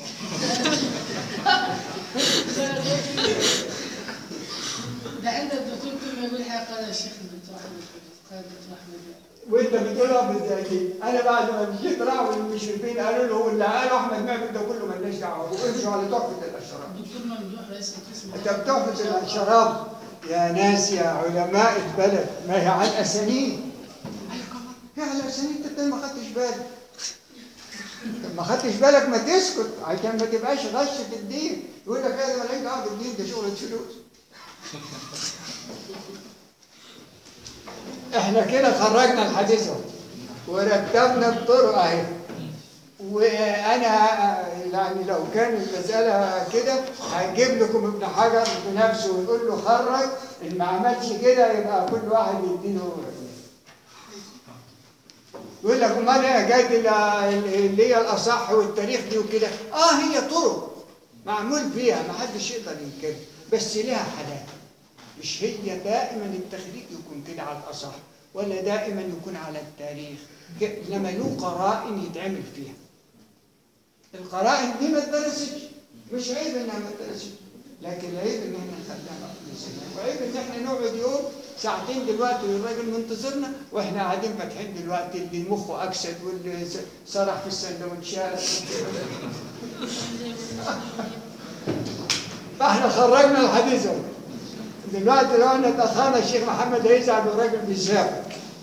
ده عند الدكتور كل ما يقول حاجه قال الشيخ الدكتور احمد قال الدكتور احمد وانت بتقولها بالزقازيق انا بعد ما مشيت راحوا المشرفين قالوا له اللي قاله احمد معبد ده كله مالناش دعوه وامشوا على تحفه الاشراف الدكتور ممدوح رئيس القسم انت بتحفظ الاشراف يا ناس يا علماء البلد ما هي على الاسانيد هي على الاسانيد انت ما خدتش بالك ما خدتش بالك ما تسكت عشان ما تبقاش غش في الدين يقول لك هذا مالك دعوه بالدين ده شغله فلوس احنا كده خرجنا الحديث اهو ورتبنا الطرق اهي وانا يعني لو كان المساله كده هجيب لكم ابن حجر بنفسه ويقول له خرج ان ما عملش كده يبقى كل واحد يديله يقول لك امال ايه جاي اللي هي الاصح والتاريخ دي وكده اه هي طرق معمول فيها ما حدش يقدر ينكرها بس لها حالات مش هي دائما التخريج يكون كده على الاصح ولا دائما يكون على التاريخ ك- انما له قرائن يتعمل فيها القرائن دي ما اتدرستش مش عيب انها ما اتدرستش لكن العيب ان احنا نخليها نسيبها وعيب ان احنا نقعد يوم ساعتين دلوقتي والراجل منتظرنا واحنا قاعدين فاتحين دلوقتي اللي مخه اكسد واللي س- سرح في السندوتشات فاحنا خرجنا الحديث اهو دلوقتي لو احنا اتاخرنا الشيخ محمد هيزعل والراجل بيسافر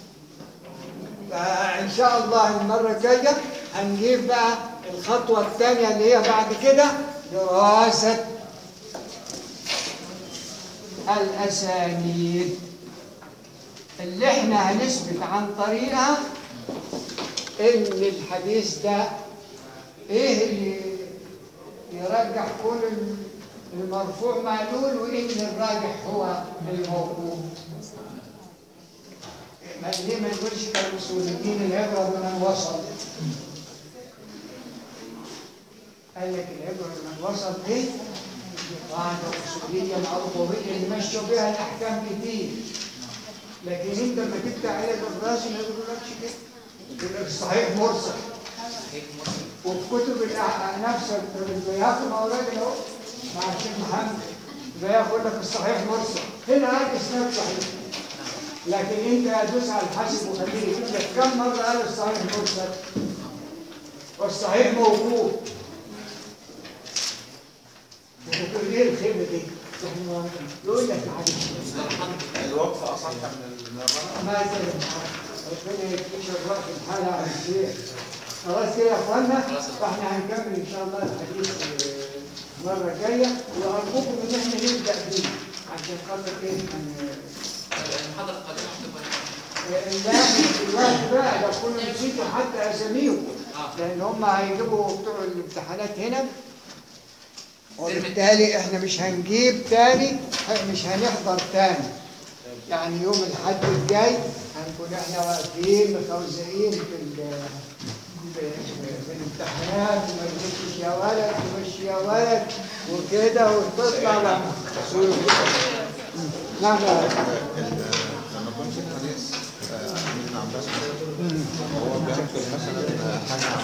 فان شاء الله المره الجايه هنجيب بقى الخطوه الثانيه اللي هي بعد كده دراسه الاسانيد اللي احنا هنثبت عن طريقها ان الحديث ده ايه اللي يرجح كون المرفوع معلول وان الراجح هو الموقوف ما ليه ما نقولش كالوصوليين العبره بمن وصل قال لك العبره بمن وصل دي قاعده اصوليه معروفه وهي اللي مشوا بها الاحكام كتير لكن انت لما تبدا على الراسي ما يقولكش كده يقول لك صحيح مرسل وفي كتب الأع- نفس البياقي ما هو راجل اهو مع الشيخ محمد البياقي يقول لك الصحيح مرسل هنا قال اسناد صحيح لكن انت دوس على الحاسب وخليه يقول لك كم مره قال الصحيح مرسل والصحيح موقوف وتقول ايه الخيبه دي؟ احنا يقول لك معلش الوقف اصح من المره ما يزال ربنا يكفيش الوقت الحالة على الشيخ خلاص كده يا اخوانا فاحنا هنكمل ان شاء الله الحديث آه، المره الجايه وارجوكم ان احنا نبدا بيه عشان خاطر ايه هن- المحاضرة القادمة هتبقى لا مش دلوقتي بقى لو كنا نسيتوا حتى اساميهم لان هم هيجيبوا بتوع الامتحانات هنا وبالتالي احنا مش هنجيب تاني مش هنحضر تاني يعني يوم الحد الجاي هنكون احنا واقفين مخوزقين في ال- في في الامتحانات وما تمشيش يا ولد تمشي يا ولد وكده وتطلع لما نعم يا رب.